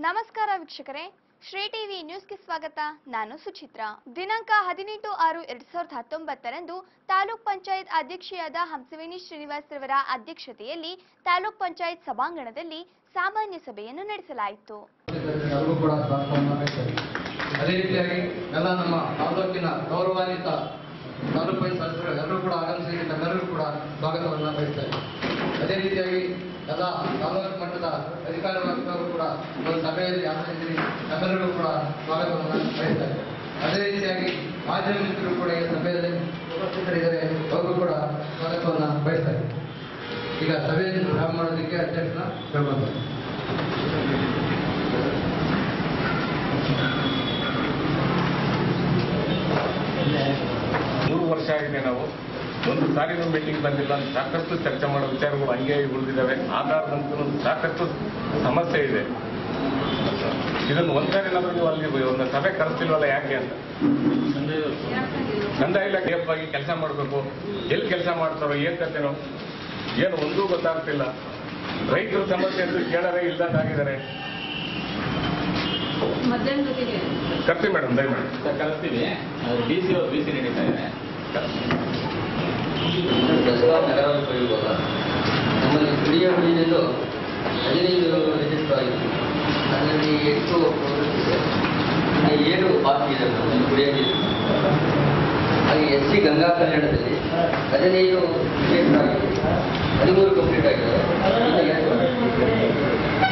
ನಮಸ್ಕಾರ ವೀಕ್ಷಕರೇ ಶ್ರೀ ಟಿವಿ ನ್ಯೂಸ್ಗೆ ಸ್ವಾಗತ ನಾನು ಸುಚಿತ್ರ ದಿನಾಂಕ ಹದಿನೆಂಟು ಆರು ಎರಡ್ ಸಾವಿರದ ಹತ್ತೊಂಬತ್ತರಂದು ತಾಲೂಕ್ ಪಂಚಾಯತ್ ಅಧ್ಯಕ್ಷೆಯಾದ ಹಂಸವೇಣಿ ಶ್ರೀನಿವಾಸ್ ರವರ ಅಧ್ಯಕ್ಷತೆಯಲ್ಲಿ ತಾಲೂಕ್ ಪಂಚಾಯತ್ ಸಭಾಂಗಣದಲ್ಲಿ ಸಾಮಾನ್ಯ ಸಭೆಯನ್ನು ನಡೆಸಲಾಯಿತು ಎಲ್ಲರೂ ಕೂಡ ಸ್ವಾಗತವನ್ನು ಬಯಸ್ತೇನೆ ಅದೇ ರೀತಿಯಾಗಿ ಎಲ್ಲ ನಮ್ಮ ತಾಲೂಕಿನ ಗೌರವಾನ್ವಿತ ತಾಲೂಕು ಪಂಚಾಯತ್ ಸದಸ್ಯರು ಎಲ್ಲರೂ ಕೂಡ ಆಗಮಿಸಿ ತಮ್ಮೆಲ್ಲರೂ ಕೂಡ ಸ್ವಾಗತವನ್ನು ಬಯಸ್ತೇನೆ ಅದೇ ರೀತಿಯಾಗಿ ಎಲ್ಲ ತಾಲೂಕು ಮಟ್ಟದ ಅಧಿಕಾರಿ ವರ್ಗದವರು ಕೂಡ ಒಂದು ಸಭೆಯಲ್ಲಿ ಆಗಮಿಸಿರಿ ತಮ್ಮೆಲ್ಲರೂ ಕೂಡ ಸ್ವಾಗತವನ್ನು ಬಯಸ್ತೇನೆ ಅದೇ ರೀತಿಯಾಗಿ ಮಾಜಿ ಮಿತ್ರರು ಕೂಡ ಈ ಸಭೆಯಲ್ಲಿ ಉಪಸ್ಥಿತರಿದ್ದಾರೆ ಅವರು ಕೂಡ ಸ್ವಾಗತವನ್ನು ಬಯಸ್ತಾರೆ ಈಗ ಸಭೆಯನ್ನು ಪ್ರಾರಂಭ ಮಾಡೋದಕ್ಕೆ ಅಧ್ಯಕ್ಷನ ಕೇಳ್ಕೊಳ್ತಾರೆ ಮೂರು ವರ್ಷ ಆಗಿದೆ ನಾವು ಒಂದು ಸಾರಿನೂ ಮೀಟಿಂಗ್ ಬಂದಿಲ್ಲ ಸಾಕಷ್ಟು ಚರ್ಚೆ ಮಾಡೋ ವಿಚಾರಗಳು ಹಂಗೆ ಉಳಿದಿದ್ದಾವೆ ಆಧಾರದಂತೂ ಸಾಕಷ್ಟು ಸಮಸ್ಯೆ ಇದೆ ಇದನ್ನು ಒಂದ್ಸಾರಿ ಏನಾದರೂ ನೀವು ಅಲ್ಲಿ ಒಂದು ಸಭೆ ಕರೆಸ್ತಿಲ್ವಲ್ಲ ಯಾಕೆ ಅಂತ ಕಂದಾಯ ಇಲಾಖೆ ಆಗಿ ಕೆಲಸ ಮಾಡಬೇಕು ಎಲ್ಲಿ ಕೆಲಸ ಮಾಡ್ತಾರೋ ಏನ್ ಕತೆನೋ ಏನು ಒಂದೂ ಗೊತ್ತಾಗ್ತಿಲ್ಲ ರೈತರ ಸಮಸ್ಯೆ ಅಂತೂ ಕೇಳರೇ ಇಲ್ಲದಾಗಿದ್ದಾರೆ ಮಧ್ಯಾಹ್ನ ಜೊತೆಗೆ ಕರ್ತೀವಿ ಮೇಡಮ್ ದಯಮಾಡಿ ಕಳಿಸ್ತೀವಿ ಡಿ ಸಿ ಅವ್ರು ಬಿ ಸಿ ನಡೀತಾ ಇದೆ ದಸರಾ ನಗರಕ್ಕೆ ಹೋಗಿರುವಾಗ ನಮ್ಮಲ್ಲಿ ಕುಡಿಯ ನೀರಿದ್ದು ಹದಿನೈದು ರಿಜಿಸ್ಟರ್ ಆಗಿದೆ ಅದರಲ್ಲಿ ಎಂಟು progress ಇದೆ. ಇನ್ನು ಏಳು ಬಾಕಿ ಇದೆ ನಮ್ಮಲ್ಲಿ ಕುಡಿಯ ನೀರು ಹಾಗೆ ಎಸ್ ಸಿ ಗಂಗಾ ಕಲ್ಯಾಣದಲ್ಲಿ ಹದಿನೈದು ರಿಜಿಸ್ಟರ್ ಆಗಿದೆ ಹದಿಮೂರು ಕಂಪ್ಲೀಟ್ ಆಗಿದೆ ಇನ್ನು ಎರಡು ಬಾಕಿ.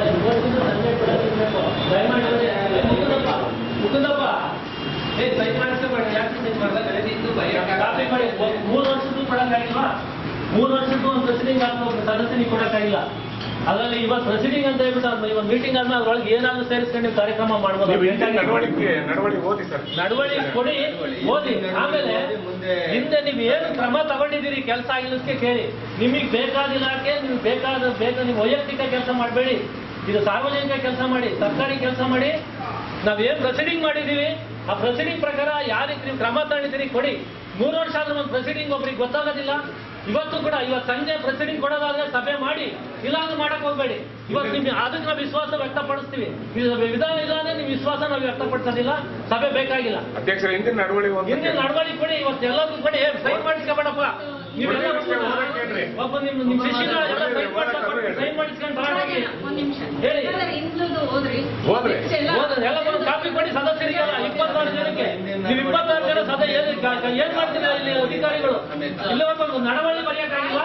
ಮುಕುಂದಪ್ಪ ಏ ಸೈನ್ ಮಾಡಿಸ್ಬೇಡ ಯಾಕೆ ಸೈನ್ ಕಾಪಿ ಮಾಡಿ ಒಂದ್ ಮೂರು ವರ್ಷದ್ದು ಕೊಡಕ್ಕಾಗಿಲ್ವಾ ಮೂರು ವರ್ಷದ್ದು ಒಂದು ಪ್ರೊಸೀಡಿಂಗ್ ಆಗ್ಬೋದು ಸದಸ್ಯನಿಗೆ ಕೊಡಕ್ಕಾಗಿಲ್ಲ ಅದರಲ್ಲಿ ಇವತ್ತು ಪ್ರೊಸೀಡಿಂಗ್ ಅಂತ ಹೇಳ್ಬಿಟ್ಟು ಅದು ಇವತ್ತು ಮೀಟಿಂಗ್ ಆದ್ಮೇಲೆ ಅದ್ರೊಳಗೆ ಏನಾದ್ರು ಸೇರಿಸ್ಕೊಂಡು ನೀವು ಕಾರ್ಯಕ್ರಮ ಮಾಡ್ಬೋದು ನೀವು ಇಂಥ ನಡವಳಿಕೆ ನಡವಳಿಕೆ ಓದಿ ಸರ್ ನಡವಳಿಕೆ ಕೊಡಿ ಓದಿ ಆಮೇಲೆ ಹಿಂದೆ ನೀವು ಏನು ಕ್ರಮ ತಗೊಂಡಿದ್ದೀರಿ ಕೆಲಸ ಆಗಿಲ್ಲದಕ್ಕೆ ಕೇಳಿ ನಿಮಗೆ ಬೇಕಾದ ಇಲಾಖೆ ನಿಮ್ಗೆ ಬೇಕಾದ ಬೇಕಾದ ನೀವು ವೈಯಕ್ತಿಕ ಕೆಲಸ ಮಾಡಬೇಡಿ ಇದು ಸಾರ್ವಜನಿಕ ಕೆಲಸ ಮಾಡಿ ಸರ್ಕಾರಿ ಕೆಲಸ ಮಾಡಿ ನಾವೇನ್ ಪ್ರೊಸೀಡಿಂಗ್ ಮಾಡಿದೀವಿ ಆ ಪ್ರೊಸೀಡಿಂಗ್ ಪ್ರಕಾರ ಯಾವ ರೀತಿ ನೀವು ಕ್ರಮ ತಗೊಂಡಿದ್ದೀರಿ ಕೊಡಿ ಮೂರು ವರ್ಷ ಆದ್ರೂ ಒಂದು ಪ್ರೊಸೀಡಿಂಗ್ ಒಬ್ರಿಗೆ ಗೊತ್ತಾಗೋದಿಲ್ಲ ಇವತ್ತು ಕೂಡ ಇವತ್ತು ಸಂಜೆ ಪ್ರೊಸೀಡಿಂಗ್ ಕೊಡೋದಾದ್ರೆ ಸಭೆ ಮಾಡಿ ಇಲ್ಲಾಂದ್ರೆ ಮಾಡಕ್ ಹೋಗ್ಬೇಡಿ ಇವತ್ತು ನಿಮ್ಗೆ ಅದಕ್ಕೆ ನಾವು ವಿಶ್ವಾಸ ವ್ಯಕ್ತಪಡಿಸ್ತೀವಿ ಇದು ವಿಧಾನ ಇಲ್ಲ ಅಂದ್ರೆ ನಿಮ್ ವಿಶ್ವಾಸ ನಾವು ವ್ಯಕ್ತಪಡಿಸೋದಿಲ್ಲ ಸಭೆ ಬೇಕಾಗಿಲ್ಲ ಅಧ್ಯಕ್ಷರ ಹಿಂದಿನ ನಡವಳಿಕೆ ಒಂದು ಹಿಂದಿನ ನಡವಳಿಕೆ ಕೊಡಿ ಇವತ್ತು ಎಲ್ಲರಿಗೂ ಕೊಡಿ ಸೈನ್ ಮಾಡಿಸ್ಕೊಬೇಡಪ್ಪ ನೀವೆಲ್ಲ ಒಬ್ಬ ನಿಮ್ ನಿಮ್ ಶಿಷ್ಯನ ಎಲ್ಲ ಸೈನ್ ಮಾಡ್ಸ್ಕೊಂಡು ಸೈನ್ ಮಾಡಿಸ್ಕೊಂಡು ಬರೋಣ ಒಂದ್ ನಿಮಿಷ ಹೇಳಿ. ಹಿಂದ್ಲದ್ದು ಹೋದ್ರಿ ಹೋದ್ರಿ. Next ಎಲ್ಲ ಹೌದು, ಎಲ್ಲ ಒಂದು ಕಾಪಿ ಕೊಡಿ ಸದಸ್ಯರಿಗೆಲ್ಲ ಇಪ್ಪತ್ತಾರು ಜನಕ್ಕೆ ನೀವು ಇಪ್ಪತ್ತಾರು ಜನ ಸದ ಏನ್ ಏನ್ ಮಾಡ್ತೀರಾ ಇಲ್ಲಿ ಅಧಿಕಾರಿಗಳು ಇಲ್ಲಿ ಒಬ್ಬ ನಡವಳಿ ಬರೆಯಕ್ಕಾಗಿಲ್ಲ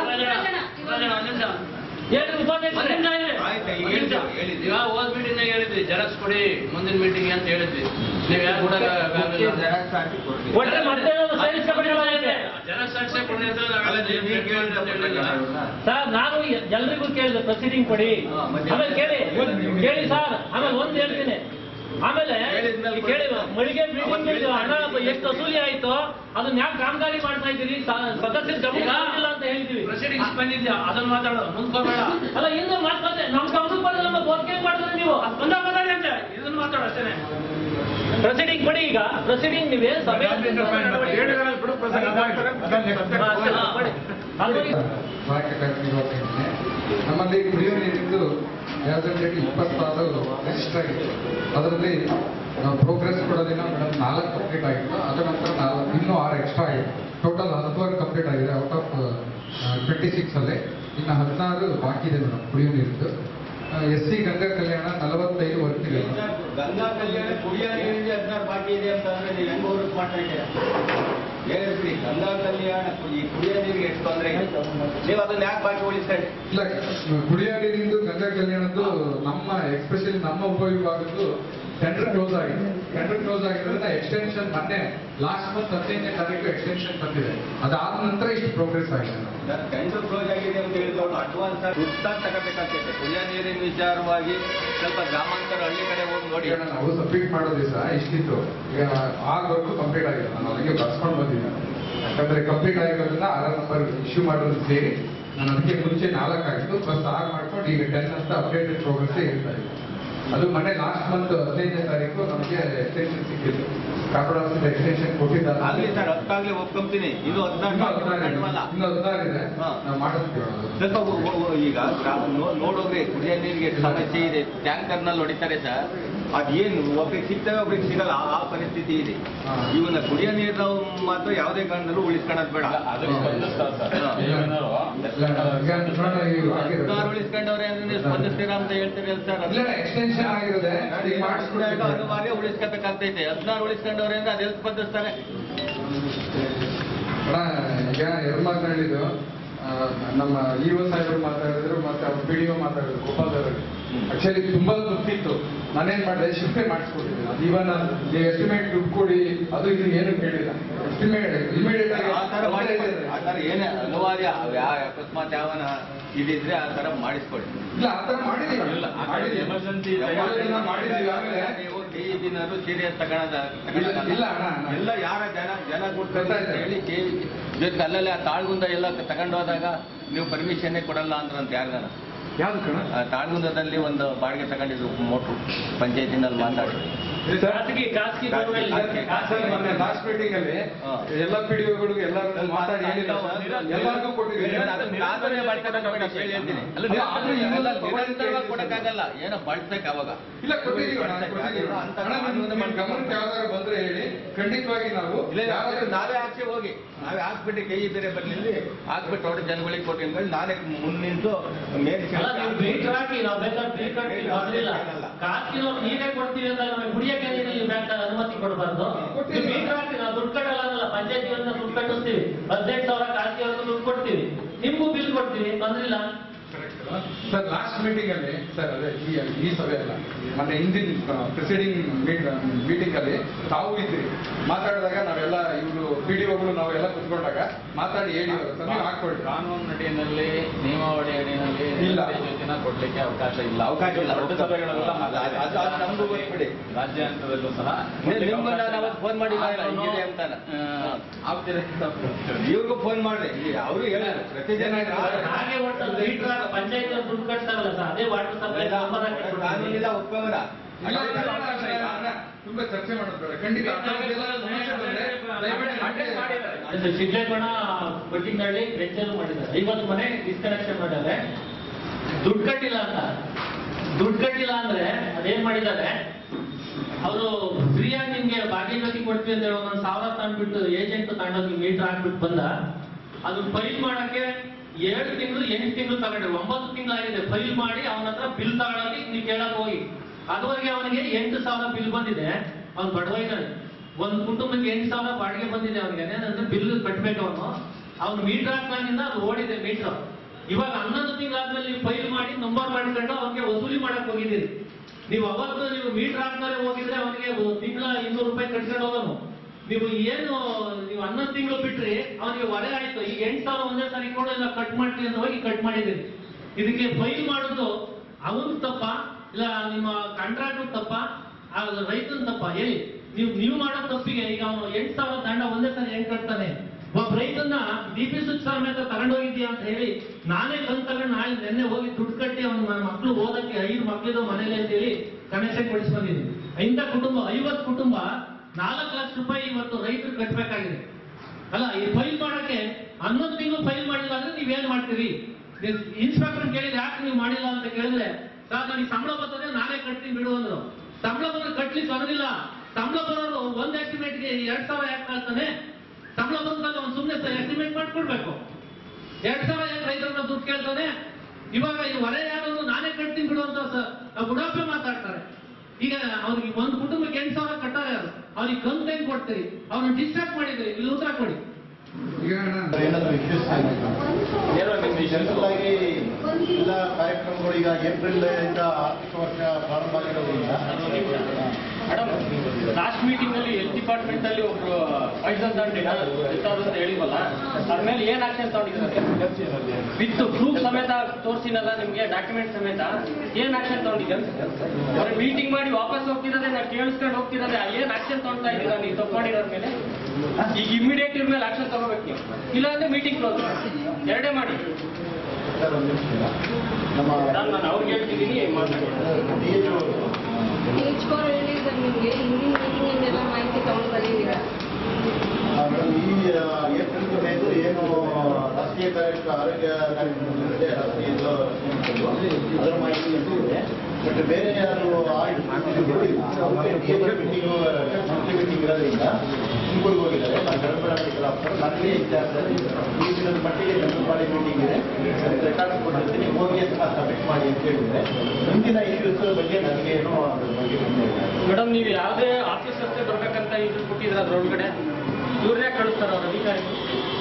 ಏನು ಉಪಾಧ್ಯಕ್ಷರು ಈಗ ಹೋದ್ ಮೀಟಿಂಗ್ ಹೇಳಿದ್ವಿ ಜೆರಾಕ್ಸ್ ಕೊಡಿ ಮುಂದಿನ ಮೀಟಿಂಗ್ ಅಂತ ಹೇಳಿದ್ವಿ ನೀವು ಯಾರು ಕೂಡ ಒಟ್ಟರೆ ಮತ್ತೆ ಸೇರಿಸ್ಕೊಬಿಡಲ್ಲ ಯಾಕೆ ಜೆರಾಕ್ಸ್ ಸಾಕ್ಷಿ ಕೊಡಿ ಅಂದ್ರೆ ನಾವೆಲ್ಲ ಕೇಳಿದ್ವಿ ಅಂತ ಹೇಳಿಲ್ಲ ಸರ್ ನಾನು ಎ- ಎಲ್ರಿಗೂ ಕೇಳಿದೆ ಪ್ರೊಸೀಡಿಂಗ್ ಕೊಡಿ ಆಮೇಲೆ ಕೇಳಿ ಕೇಳಿ ಸರ್ ಆಮೇಲೆ ಒಂದ್ ಹೇಳ್ತೀನಿ ಆಮೇಲೆ ಈ ಕೇಳಿ ಮಳಿಗೆ ಬಿಲ್ಡಿಂಗ್ ಹಣ ಎಷ್ಟು ವಸೂಲಿ ಆಯ್ತು ಅದನ್ನ ಯಾಕೆ ಕಾಮಗಾರಿ ಮಾಡ್ತಾ ಇದ್ದೀರಿ ಸ- ಸದಸ್ಯರ ಗಮನ ಬಂದಿಲ್ಲ ಅಂತ ಹೇಳ್ತೀವಿ ಪ್ರೊಸೀಡಿಂಗ್ಸ್ ಬಂದಿದ್ಯಾ ಅದನ್ನ ಮಾತಾಡೋ ಮುಂದ್ಕೋಬೇಡ ಅಲ್ಲ ಹಿಂದೆ ಮಾತಾಡ್ತೆ ನಮ್ ಗಮನಕ್ಕೆ ಬಂದ್ರೆ ನಮ್ಮ ಬೋಧನೆ ಮಾಡಿದ್ರೆ ನೀವು ಬಂದ ಮಾತಾಡಿ ಅಂತ ಇದನ್ನ ಮಾತಾಡೋ ಅಷ್ಟೇನೆ ಪ್ರೊಸೀಡಿಂಗ್ ಕೊಡಿ ಈಗ ಪ್ರೊಸೀಡಿಂಗ್ ನೀವೇ ಸಭೆ ಕೊಡಿ. ಅದು ನಿರ್ವಹಿಸಿದ್ದೇನೆ ನಮ್ಮಲ್ಲಿ ಕುಡಿಯುವ ನೀರಿದ್ದು ಎರಡು ಗಂಟೆಗೆ ಇಪ್ಪತ್ತಾರು ರಿಜಿಸ್ಟರ್ ಆಗಿತ್ತು ಅದರಲ್ಲಿ ನಾವು ಪ್ರೋಗ್ರೆಸ್ ಕೊಡೋದಿನ ಮೇಡಮ್ ನಾಲ್ಕು ಕಂಪ್ಲೀಟ್ ಆಗಿತ್ತು ಅದರ ನಂತರ ನಾಲ್ಕು ಇನ್ನೂ ಆರು ಎಕ್ಸ್ಟ್ರಾ ಆಗಿದೆ ಟೋಟಲ್ ಹದಿನಾರು ಕಂಪ್ಲೀಟ್ ಆಗಿದೆ ಔಟ್ ಆಫ್ ಟ್ವೆಂಟಿ ಸಿಕ್ಸ್ ಅಲ್ಲಿ ಇನ್ನು ಹದಿನಾರು ಬಾಕಿ ಇದೆ ಮೇಡಮ್ ಕುಡಿಯುವ ನೀರಿದ್ದು ಎಸ್ ಸಿ ಗಂಗಾ ಕಲ್ಯಾಣ ನಲವತ್ತೈದು ವರ್ಕ್ ಇದೆ ಮೇಡಮ್ ಗಂಗಾ ಕಲ್ಯಾಣ ಕುಡಿಯೋ ನೀರಿಗೆ ಹದಿನಾರು ಬಾಕಿ ಇದೆ ಅಂತ ಅಂದ್ರೆ ನೀವು ಹೆಂಗ್ ಹೋಗ್ಬೇಕು ಮಾಡ್ತಾ ಇದ್ದೀರಾ ಹೇಳ್ಬಿಡಿ ಗಂಗಾ ಕಲ್ಯಾಣ ಈ ಕುಡಿಯೋ ನೀರಿಗೆ ಎಷ್ಟು ತೊಂದರೆ ಇದೆ ನೀವು ಅದನ್ನ ಯಾಕೆ ಬಾಕಿ ಉಳಿಸ್ಕೊಳ್ಳಿ ಇಲ್ಲ ಕುಡಿಯೋ ನೀರಿಂದು ಗಂಗಾ ಕಲ್ಯಾಣದ್ದು ನಮ್ಮ ಎಸ್ಪೆಷಲಿ ನಮ್ಮ ಉಪವಿಭಾಗದ್ದು ಟೆಂಡರ್ ಕ್ಲೋಸ್ ಆಗಿದೆ ಟೆಂಡರ್ ಕ್ಲೋಸ್ ಆಗಿರೋದ್ರಿಂದ ಎಕ್ಸ್ಟೆನ್ಷನ್ ಮೊನ್ನೆ ಲಾಸ್ಟ್ ಮಂತ್ ಹದಿನೈದನೇ ತಾರೀಕು ಎಕ್ಸ್ಟೆನ್ಷನ್ ಬಂದಿದೆ ಅದಾದ ನಂತರ ಇಷ್ಟು ಪ್ರೋಗ್ರೆಸ್ ಆಗಿದೆ ಟೆಂಡರ್ ಕ್ಲೋಸ್ ಆಗಿದೆ ಅಂತ ಹೇಳಿದವರು ಅಡ್ವಾನ್ಸ್ ದುಡ್ಡು ತಗೋಬೇಕಾಗ್ತೈತೆ ಕುಡಿಯೋ ನೀರಿನ ವಿಚಾರವಾಗಿ ಸ್ವಲ್ಪ ಗ್ರಾಮಾಂತರ ಹಳ್ಳಿ ಕಡೆ ಹೋಗಿ ನೋಡಿ ಈಗ ನಾವು ಸಬ್ಮಿಟ್ ಮಾಡೋ ದಿವಸ ಇಷ್ಟಿತ್ತು ಈಗ ಆರು ವರ್ಕು ಕಂಪ್ಲೀಟ್ ಆಗಿದೆ ನಾನು ಅದಕ್ಕೆ ಬರ್ಸ್ಕೊಂಡು ಬಂದಿದ್ದೆ ಯಾಕಂದ್ರೆ ಕಂಪ್ಲೀಟ್ ಆಗಿರೋದ್ರಿಂದ ಆರ್ ನಂಬರ್ ಇಶ್ಯೂ ಮಾಡೋದು ಸೇರಿ ನಾನು ಅದಕ್ಕೆ ಮುಂಚೆ ನಾಲ್ಕು ಆಗಿತ್ತು ಪ್ಲಸ್ ಆರು ಮಾಡ್ಕೊಂಡು ಈಗ ಟೆನ್ ಅಂತ ಅಪ್ಡೇಟೆಡ್ ಪ್ರೋಗ್ರೆಸ್ ಇರ್ತಾ ಇದೆ ಅದು ಮೊನ್ನೆ ಲಾಸ್ಟ್ ಮಂತ್ ಹದಿನೈದನೇ ತಾರೀಕು ನಮಗೆ ಎಕ್ಸ್ಟೆನ್ಷನ್ ಸಿಕ್ಕಿತ್ತು ಕಾಪಡ ಎಕ್ಸ್ಟೆನ್ಷನ್ ಕೊಟ್ಟಿದ್ದಾರೆ ಆಗ್ಲಿ ಸರ್ ಹತ್ತಾಗ್ಲಿ ಒಪ್ಕೊಂತೀನಿ ಇದು ಇನ್ನು ಹದಿನಾರು ಇದೆ. ಹದಿನಾರು ಇನ್ನು ಹದಿನಾರು ಇದೆ ಹಾ. ನಾವು ಮಾಡಿಸ್ತೀವಿ ಅದು. ಸ್ವಲ್ಪ ಒ- ಒ- ಒ- ಈಗ ಗ್ರಾ- ನೋ- ನೋಡೋಗ್ರಿ ಕುಡಿಯೋ ನೀರಿಗೆ ಸಮಸ್ಯೆ ಇದೆ ಟ್ಯಾಂಕರ್ ನಲ್ಲಿ ಹೊಡಿತಾರೆ ಸರ್ ಅದೇನು ಒಬ್ರಿಗೆ ಸಿಗ್ತವೆ ಒಬ್ರಿಗೆ ಸಿಗಲ್ಲ ಆ- ಆ ಪರಿಸ್ಥಿತಿ ಇದೆ ಹಾ. ಇವನ್ನ ಕುಡಿಯೋ ನೀರು ಮಾತ್ರ ಯಾವುದೇ ಕಾರಣದಲ್ಲೂ ಉಳಿಸ್ಕೊಳ್ಳೋದು ಬೇಡ ಅದಕ್ಕೆ ಸ್ಪಂದಿಸ್ತಾರೆ ಸರ್ ಹಾ. ಏನಾದ್ರು ಈಗ ನೋಡೋಣ, ಇವು ಹಾಕಿರೋದು. ಹದಿನಾರು ಉಳಿಸ್ಕೊಂಡವ್ರೆ ಅಂದ್ರೆ ಸ್ಪಂದಿಸ್ತೀರಾ ಅಂತ ಹೇಳ್ತೀರಿ ಸರ್ ಇಲ್ಲ ಎಕ್ಸ್ಟೆನ್ಷನ್ ಆಗಿರೋದೆ ಈಗ ಮಾಡಿಸ್ಕೊಡ್ತೀವಿ. ಅನಿವಾರ್ಯ ಉಳಿಸ್ಕೊಬೇಕಾಗ್ತೈತೆ ಹದಿನಾರು ಉಳಿಸ್ಕೊಂಡವ್ರೆ ಅಂದ್ರೆ ಅದೆಲ್ಲ ಸ್ಪಂದಿಸ್ತಾರೆ ಅಣ್ಣ ಈಗ ಎರಡು ಮಾತನಾಡಿದ್ದು ಆ, ನಮ್ಮ ಇ ಒ ಸಾಹೇಬರು ಮಾತಾಡಿದ್ರು ಮತ್ತೆ ಅವ್ರ ಪಿ ಡಿ ಒ ಮಾತಾಡಿದ್ರು ಗೋಪಾಲ್ದವ್ರಿಗೆ ಆಕ್ಚುಲಿ ತುಂಬಾ ಗೊತ್ತಿತ್ತು ನಾನೇನ್ ಮಾಡಿದೆ ಶಿಫ್ಟೇ ಮಾಡಿಸ್ಕೊಟ್ಟಿದ್ದೀನಿ ಅದು ಇವನ್ ಎಸ್ಟಿಮೇಟ್ ದುಡ್ಡು ಕೊಡಿ ಅದು ಇದು ಏನು ಕೇಳಿಲ್ಲ ಎಸ್ಟಿಮೇಟ್ ಇಮಿಡಿಯೇಟ್ ಆಗಿ ಆ ಥರ ಮಾಡಿ ಆ ಥರ ಏನೇ ಅನಿವಾರ್ಯ ಅವ್ ಯಾ ಅಕಸ್ಮಾತ್ ಯಾವನ ಇದಿದ್ರೆ ಆ ಥರ ಮಾಡಿಸ್ಕೊಳ್ಳಿ ಇಲ್ಲ ಆ ಥರ ಮಾಡಿದೀವಿ ಇಲ್ಲ, ಆ ಥರ ಮಾಡಿದೀವಿ. emergency ಯಾವಾಗ ದಿನ ಮಾಡಿದೀವಿ ಆಮೇಲೆ ನೀವು ಕೆಇಬಿನವರು ಸೀರಿಯಸ್ ತಗೊಳದ ಇಲ್ಲ, ಇಲ್ಲ ಅಣ್ಣ, ಅಣ್ಣ. ಎಲ್ಲ ಯಾರ ಜನ ಜನ ಕೊಡ್ತಾರೆ ಅಂತ ಗೊತ್ತಾಯ್ತು. ಹೇಳಿ ಕೆಇಬಿ ಜೊತೆಗೆ ಅಲ್ಲಲ್ಲಿ ಆ ತಾಳ್ಗುಂದ ಎಲ್ಲ ತಗೊಂಡು ಹೋದಾಗ ನೀವು ಪರ್ಮಿಷನ್ನೇ ಕೊಡಲ್ಲ ಅಂದ್ರಂತ ಯಾರ್ಗಾನ ಯಾವ್ದು ಕಣ ಆ ತಾಳ್ಗುಂದದಲ್ಲಿ ಒಂದು ಬಾಡಿಗೆ ತಗೊಂಡಿದ್ರು ಮೋಟ್ರು ಪಂಚಾಯತಿನಲ್ಲಿ ಮಾತಾಡಿ ಖಾಸಗಿ ಖಾಸಗಿ ಬೋರ್ವೆಲ್ ಇದೆ. ಸರ್ ಮೊನ್ನೆ ಲಾಸ್ಟ್ ಮೀಟಿಂಗ್ ಅಲ್ಲಿ ಹಾ. ಎಲ್ಲ ಪಿ ಡಿ ಒಗಳಿಗೂ ಎಲ್ಲರೂ ಮಾತಾಡಿ ಹೇಳಿಲ್ಲ ಸರ್. ಎಲ್ಲರಿಗೂ ಕೊಟ್ಟಿದ್ದೀವಿ ಕಾನೂನೇ ಮಾಡ್ಕೊಳಕ್ಕಾಗಲ್ಲ ಅಂತ ಹೇಳಿ ಹೇಳ್ತೀನಿ. ಅಲ್ಲ, ಅಲ್ಲ, ಆದ್ರೂ ಇನ್ನೊಂದು ಅಲ್ಲ, ತಗೊಳ್ಳಿ ಅಂತ ನಿರಂತರವಾಗಿ ಹೇಳಿ ಕೊಡಕ್ಕಾಗಲ್ಲ ಏನೋ ಬಳಸ್ಬೇಕು ಅವಾಗ ಇಲ್ಲ ಕೊಟ್ಟಿದ್ದೀವಿ ಅಣ್ಣ, ಕೊಟ್ಟಿದ್ದೀವಿ ಅಂತ ಅಣ್ಣ, ನಿಮ್- ನಿಮ್ ಗಮನಕ್ಕೆ ಯಾವ್ದಾದ್ರು ಬಂದ್ರೆ ಹೇಳಿ ಖಂಡಿತವಾಗಿ ನಾವು ಇಲ್ಲ ಯಾರಾದ್ರೂ ನಾವೇ ಆಚೆ ಹೋಗಿ ನಾವೇ ಹಾಕ್ಬಿಟ್ಟು ಕೈ ಬೇರೆ ಬರ್ಲಿಲ್ಲಿ ಹಾಕ್ಬಿಟ್ಟು ಹೊಡೆ ಜನಗಳಿಗೆ ಕೊಟ್ಟು ಅಂದ್ಕೊಂಡು ನಾನೇ ಮುಂದೆ ನಿಂತು ಮೇಲೆ ಅಲ್ಲ, ನೀವು ಮೀಟರ್ ಹಾಕಿ ನಾವು ಬೇಕಾದ್ರೆ ಬಿಲ್ ಕಟ್ತೀವಿ ಮೊದಲಿಲ್ಲ ಖಾಸಗಿನವ್ರು ನೀರೇ ಕೊಡ್ತೀವಿ ಅಂತ ನಮಗೆ ಕುಡಿಯಕ್ಕೆ ನೀರು ನೀವು ಬ್ಯಾಂಕ್ ಅನುಮತಿ ಕೊಡಬಾರ್ದು ನೀವು ಮೀಟರ್ ಹಾಕಿ ನಾವು ದುಡ್ಡು ಕಟ್ಟಲ್ಲ ಅನ್ನಲ್ಲ ಪಂಚಾಯತಿ ದುಡ್ಡು ಕಟ್ಟಿಸ್ತೀವಿ ಹದಿನೆಂಟು ಸಾವಿರ ಖಾಸಗಿ ಅವ್ರಿಗೆ ದುಡ್ಡು ಕೊಡ್ತೀವಿ ನಿಮ್ಗೂ ಬಿಲ್ ಕೊಡ್ತೀವಿ ತೊಂದ್ರಿಲ್ಲ ಸರ್ ಲಾಸ್ಟ್ ಮೀಟಿಂಗ್ ಅಲ್ಲಿ ಸರ್ ಅದೇ ಈ ಈ ಸಭೆ ಅಲ್ಲ ಮೊನ್ನೆ ಹಿಂದಿನ ಪ್ರಿಸೈಡಿಂಗ್ ಮೀಟಿಂಗ್ ಅಲ್ಲಿ ತಾವು ಇದ್ರಿ ಮಾತಾಡಿದಾಗ ನಾವೆಲ್ಲ ಇವರು ಪಿ ಡಿ ಒಗಳು ನಾವೆಲ್ಲ ಕುತ್ಕೊಂಡಾಗ ಮಾತಾಡಿ ಹೇಳಿ ಸರ್ ನೀವು ಹಾಕೊಳ್ರಿ ಕಾನೂನು ನಡಿನಲ್ಲಿ ನಿಯಮಾವಳಿ ಅಡಿಯಲ್ಲಿ ಇಲ್ಲ. ಜೊತೆನ ಕೊಡ್ಲಿಕ್ಕೆ ಅವಕಾಶ ಇಲ್ಲ ಅವಕಾಶ ಇಲ್ಲ. ದೊಡ್ಡ ಸಭೆಗಳೆಲ್ಲ ಅದು- ಅದು- ಅದು ನಮ್ಗೂ ಗೊತ್ತಿದೆ. ರಾಜ್ಯ ಹಂತದಲ್ಲೂ ಸಹ ನಿಮ್ಮನ್ನ ನಾನು ಅವತ್ತು ಫೋನ್ ಮಾಡಿ ಹಿಂಗಿದೆ ಅಂತಾನೆ ಇವ್ರಿಗೂ ಫೋನ್ ಮಾಡ್ರಿ ಅವರು ಹೇಳಿದ್ರು ಪ್ರತಿ ಜನ ಹಾಗೆ ಒಟ್ಟು ಮೀಟರ್ ಪಂಚಾಯತಿ ದುಡ್ಡು ಕಟ್ತಾರಲ್ಲ ಸರ್ ಅದೇ ವಾಟರ್ ಸಪ್ಲೈ ನಂಬರ್ ಹಾಕಿ ಕಾನೂನಿಲ್ಲ ಒಪ್ಕೊಂಬರ ಇಲ್ಲ, ಇಲ್ಲ, ಇಲ್ಲ, ಇಲ್ಲ, ಇಲ್ಲ, ಇಲ್ಲ. ತುಂಬಾ ಚರ್ಚೆ ಮಾಡೋದು ಬೇಡ ಖಂಡಿತ ಅಂಥದ್ದೆಲ್ಲ ಸಮಸ್ಯೆ ಬಂದ್ರೆ ದಯವಿಟ್ಟು ನಮ್ಗೆ- ಅದು ಸಿಡ್ಲೇಗೌಡ ಬಟ್ಟಿಂಗಳ್ಳಿ ಬೆಂಚಲು ಮಾಡಿದ್ದಾರೆ ಐವತ್ತು ಮನೆ ಡಿಸ್ಕನೆಕ್ಷನ್ ಮಾಡಿದ್ದಾರೆ ದುಡ್ಡು ಕಟ್ಟಿಲ್ಲ ಅಂತ ದುಡ್ಡು ಕಟ್ಟಿಲ್ಲ ಅಂದ್ರೆ ಅದೇನ್ ಮಾಡಿದ್ದಾರೆ ಅವರು ಫ್ರೀಯಾಗಿ ನಿಮ್ಗೆ ಭಾಗ್ಯಗತಿ ಕೊಡ್ತೀವಿ ಅಂತ ಹೇಳಿ ಒಂದೊಂದು ಸಾವಿರ ತಂದ್ಬಿಟ್ಟು ಏಜೆಂಟ್ ತಗೊಂಡೋಗಿ ಮೀಟರ್ ಹಾಕ್ಬಿಟ್ಟು ಬಂದ ಅದು ಫೈಲ್ ಮಾಡಕ್ಕೆ ಏಳು ತಿಂಗಳು ಎಂಟು ತಿಂಗಳು ತಗೊಂಡ್ರೆ ಒಂಬತ್ತು ತಿಂಗಳಾಗಿದೆ ಫೈಲ್ ಮಾಡಿ ಅವನ ಹತ್ರ ಬಿಲ್ ತಗೊಳೋಗಿ ನೀವು ಕೇಳಕ್ ಹೋಗಿ ಅದುವರೆಗೆ ಅವನಿಗೆ ಎಂಟು ಸಾವಿರ ಬಿಲ್ ಬಂದಿದೆ ಅವ್ನು ಬಡವ ಇದ್ದಾನೆ ಒಂದು ಕುಟುಂಬಕ್ಕೆ ಎಂಟು ಸಾವಿರ ಬಾಡಿಗೆ ಬಂದಿದೆ ಅವನಿಗೆ ಅಂದ್ರೆ ಬಿಲ್ ಕಟ್ಬೇಕು ಅವನು ಅವ್ನು ಮೀಟರ್ ಹಾಕ್ಲಾಗಿಂದ ಅದು ಓಡಿದೆ ಮೀಟರ್ ಇವಾಗ ಹನ್ನೊಂದು ತಿಂಗಳಾದ್ಮೇಲೆ ನೀವು ಫೈಲ್ ಮಾಡಿ ನಂಬರ್ ಮಾಡಿಕೊಂಡು ಅವನಿಗೆ ವಸೂಲಿ ಮಾಡಕ್ ಹೋಗಿದ್ದೀರಿ ನೀವು ಅವತ್ತು ನೀವು ಮೀಟರ್ ಹಾಕ್ತಾರೆ ಹೋಗಿದ್ರೆ ಅವನಿಗೆ ತಿಂಗಳ ಇನ್ನೂರು ರೂಪಾಯಿ ಕಟ್ಕೊಂಡು ಹೋಗೋನು ನೀವು ಏನು ನೀವು ಹನ್ನೊಂದು ತಿಂಗಳು ಬಿಟ್ರಿ ಅವನಿಗೆ ಹೊರೆ ಆಯ್ತು ಈಗ ಎಂಟು ಸಾವಿರ ಒಂದೇ ಸಾರಿ ಕೊಡು ಇಲ್ಲ ಕಟ್ ಮಾಡ್ತೀವಿ ಅಂತ ಹೋಗಿ ಕಟ್ ಮಾಡಿದ್ದೀರಿ ಇದಕ್ಕೆ ಫೈಲ್ ಮಾಡೋದು ಅವನ್ ತಪ್ಪ ಇಲ್ಲ ನಿಮ್ಮ ಕಾಂಟ್ರಾಕ್ಟರ್ ತಪ್ಪ ಆ ರೈತನ ತಪ್ಪ ಹೇಳಿ ನೀವು ನೀವು ಮಾಡೋ ತಪ್ಪಿಗೆ ಈಗ ಅವನು ಎಂಟು ಸಾವಿರ ದಂಡ ಒಂದೇ ಸರಿ ಹೆಂಗ್ ಕಟ್ತಾನೆ ಒಬ್ಬ ರೈತನ್ನ ಡಿ ಪಿ ಸುಚ್ ಸಮೇತ ತಗೊಂಡೋಗಿದ್ಯಾ ಅಂತ ಹೇಳಿ ನಾನೇ ಕಂತು ತಗೊಂಡು ನಾಳೆ ನೆನ್ನೆ ಹೋಗಿ ದುಡ್ಡು ಕಟ್ಟಿ ಅವ್ನ ನನ್ನ ಮಕ್ಳು ಓದಕ್ಕೆ ಐದು ಮಕ್ಳಿದ್ದು ಮನೇಲಿ ಅಂತ ಹೇಳಿ ಕನೆಕ್ಷನ್ ಕೊಡಿಸಿ ಬಂದಿದ್ದೀನಿ ಇಂಥ ಕುಟುಂಬ ಐವತ್ತು ಕುಟುಂಬ ನಾಲ್ಕು ಲಕ್ಷ ರೂಪಾಯಿ ಇವತ್ತು ರೈತರು ಕಟ್ಟಬೇಕಾಗಿದೆ ಅಲ್ಲ ಈ ಫೈಲ್ ಮಾಡಕ್ಕೆ ಹನ್ನೊಂದು ತಿಂಗಳು ಫೈಲ್ ಮಾಡಿಲ್ಲ ಅಂದ್ರೆ ನೀವೇನ್ ಮಾಡ್ತೀರಿ ಇನ್ಸ್ಪೆಕ್ಟರ್ ಕೇಳಿದ್ರೆ ಯಾಕೆ ನೀವು ಮಾಡಿಲ್ಲ ಅಂತ ಕೇಳಿದ್ರೆ ಸರ್ ನನಗೆ ಸಂಬಳ ಬರ್ತದೆ ನಾನೇ ಕಟ್ತೀನಿ ಬಿಡು ಅಂದ್ರು ಸಂಬಳ ಬಂದ್ರೆ ಕಟ್ಲಿಕ್ಕೆ ಬರೋದಿಲ್ಲ ಸಂಬಳ ಬರೋರು ಒಂದ್ ಎಸ್ಟಿಮೇಟ್ಗೆ ಎರಡ್ ಸಾವಿರ ಯಾಕೆ ಕಳ್ತಾನೆ ಸಂಬಳ ಬಂದಾಗ ಅವ್ನು ಸುಮ್ಮನೆ ಎಸ್ಟಿಮೇಟ್ ಮಾಡ್ಕೊಡ್ಬೇಕು ಎರಡ್ ಸಾವಿರ ಯಾಕೆ ರೈತರನ್ನ ದುಡ್ಡು ಕೇಳ್ತಾನೆ ಇವಾಗ ಈ ಹೊರೆ ಯಾರು ನಾನೇ ಕಟ್ತೀನಿ ಬಿಡು ಅಂತ ಸ- ಬುಡಾಪೆ ಮಾತಾಡ್ತಾರೆ ಈಗ ಅವ್ರಿಗೆ ಒಂದು ಕುಟುಂಬಕ್ಕೆ ಎಂಟು ಸಾವಿರ ಕಟ್ಟಾರೆ ಯಾರು ಅವ್ರಿಗೆ ಕಂತು ಹೆಂಗ್ ಕೊಡ್ತೀರಿ ಅವ್ರನ್ನ ಡಿಸ್ಟರ್ಬ್ ಮಾಡಿದ್ರಿ ಇಲ್ಲಿ ಉತ್ತರ ಕೊಡಿ ಈಗ ನಾನು ಏನಾದರೂ ಜನರಲ್ ಆಗಿ ಎಲ್ಲ ಕಾರ್ಯಕ್ರಮಗಳು ಈಗ ಏಪ್ರಿಲ್ ಇಂದ ಆರ್ಥಿಕ ವರ್ಷ ಪ್ರಾರಂಭ ಆಗಿರೋದ್ರಿಂದ ಮೇಡಮ್ ಲಾಸ್ಟ್ ಮೀಟಿಂಗ್ ಅಲ್ಲಿ ಹೆಲ್ತ್ ಡಿಪಾರ್ಟ್ಮೆಂಟ್ ಅಲ್ಲಿ ಒಬ್ರು ಪಾಯ್ಸನ್ ತಗೊಂಡಿದ್ದಾರೆ ಅಂತ ಹೇಳಿವಲ್ಲ ಅದ್ರ ಮೇಲೆ ಏನ್ ಆಕ್ಷನ್ ತಗೊಂಡಿದ್ದಾರೆ ವಿತ್ ಪ್ರೂಫ್ ಸಮೇತ ತೋರಿಸಿನಲ್ಲ ನಿಮ್ಗೆ ಡಾಕ್ಯುಮೆಂಟ್ ಸಮೇತ ಏನ್ ಆಕ್ಷನ್ ತಗೊಂಡಿದ್ದಾರೆ ಮೀಟಿಂಗ್ ಮಾಡಿ ವಾಪಸ್ ಹೋಗ್ತಿದ್ದಾರೆ ನಾ ಕೇಳಿಸ್ಕೊಂಡು ಹೋಗ್ತಿದ್ದಾರೆ ಏನ್ ಆಕ್ಷನ್ ತಗೊಳ್ತಾ ಇದ್ದೀರಾ ನೀವು ತಪ್ಪು ಮಾಡಿರೋರ್ ಮೇಲೆ ಈಗ ಇಮಿಡಿಯೇಟ್ ಇವ್ರ ಮೇಲೆ ಆಕ್ಷನ್ ತಗೋಬೇಕು ನೀವು ಇಲ್ಲ ಅಂದ್ರೆ ಮೀಟಿಂಗ್ ಕ್ಲೋಸ್ ಎರಡೇ ಮಾಡಿ ಸರ್ ಒಂದು ನಿಮಿಷ ನಮ್ಮ ನಾನು ಅವ್ರಿಗೆ ಹೇಳ್ತಿದ್ದೀನಿ ಮಾತಾಡಿ ಡಿ ಎಚ್ ಏಜ್ ಫೋರ್ ಹೇಳಿದ್ರೆ ನಿಮಗೆ ಹಿಂದಿನ ಮೀಟಿಂಗಿಂದೆಲ್ಲ ಮಾಹಿತಿ ತಗೊಂಡು ಬಂದಿದ್ದೀರಾ ಮೇಡಮ್ ಈ ಏಪ್ರಿಲ್ ಕೊನೆಯದು ಏನು ರಾಷ್ಟ್ರೀಯ ಕಾರ್ಯಕ್ರಮ ಆರೋಗ್ಯ ಕಾರ್ಯಕ್ರಮಗಳಿದೆ ರಾಷ್ಟ್ರೀಯ ಇದು ಅದರ ಮಾಹಿತಿ ಅಂತೂ ಇದೆ ಬಟ್ ಬೇರೆ ಯಾರು ಆ ಮೀಟಿಂಗ್ ಮಂತ್ಲಿ ಮೀಟಿಂಗ್ ಇರೋದ್ರಿಂದ ತುಮಕೂರಿಗೆ ಹೋಗಿದ್ದಾರೆ ನಾನು ಗಣಪಡ ಮೆಡಿಕಲ್ ಆಫೀಸರ್ ನನಗೆ ಇನ್ಚಾರ್ಜ್ ಈ ದಿನದ ಮಟ್ಟಿಗೆ ಗಂಗನಪಾಡಿ ಮೀಟಿಂಗ್ ಇದೆ ಅದಕ್ಕೆ ರೆಕಾರ್ಡ್ ಕೊಟ್ಟಿರ್ತೀನಿ ಹೋಗಿ ಸಬ್ಮಿಟ್ ಮಾಡಿ ಅಂತ ಹೇಳಿದ್ರೆ ಮುಂದಿನ ಇಶ್ಯೂಸ್ ಬಗ್ಗೆ ನನಗೆ ಏನೋ ಅದ್ರ ಬಗ್ಗೆ ಗೊತ್ತಿಲ್ಲ. ಮೇಡಮ್ ನೀವು ಯಾವುದೇ ಆಫೀಸರ್ಸ್ಗೆ ಬರ್ಬೇಕಂತ ಇದು ಕೊಟ್ಟಿದ್ರ ಅದ್ರೊಳಗಡೆ ಇವ್ರನ್ನೇ ಕಳಿಸ್ತಾರ ಅವ್ರ ಅಧಿಕಾರಿಗಳು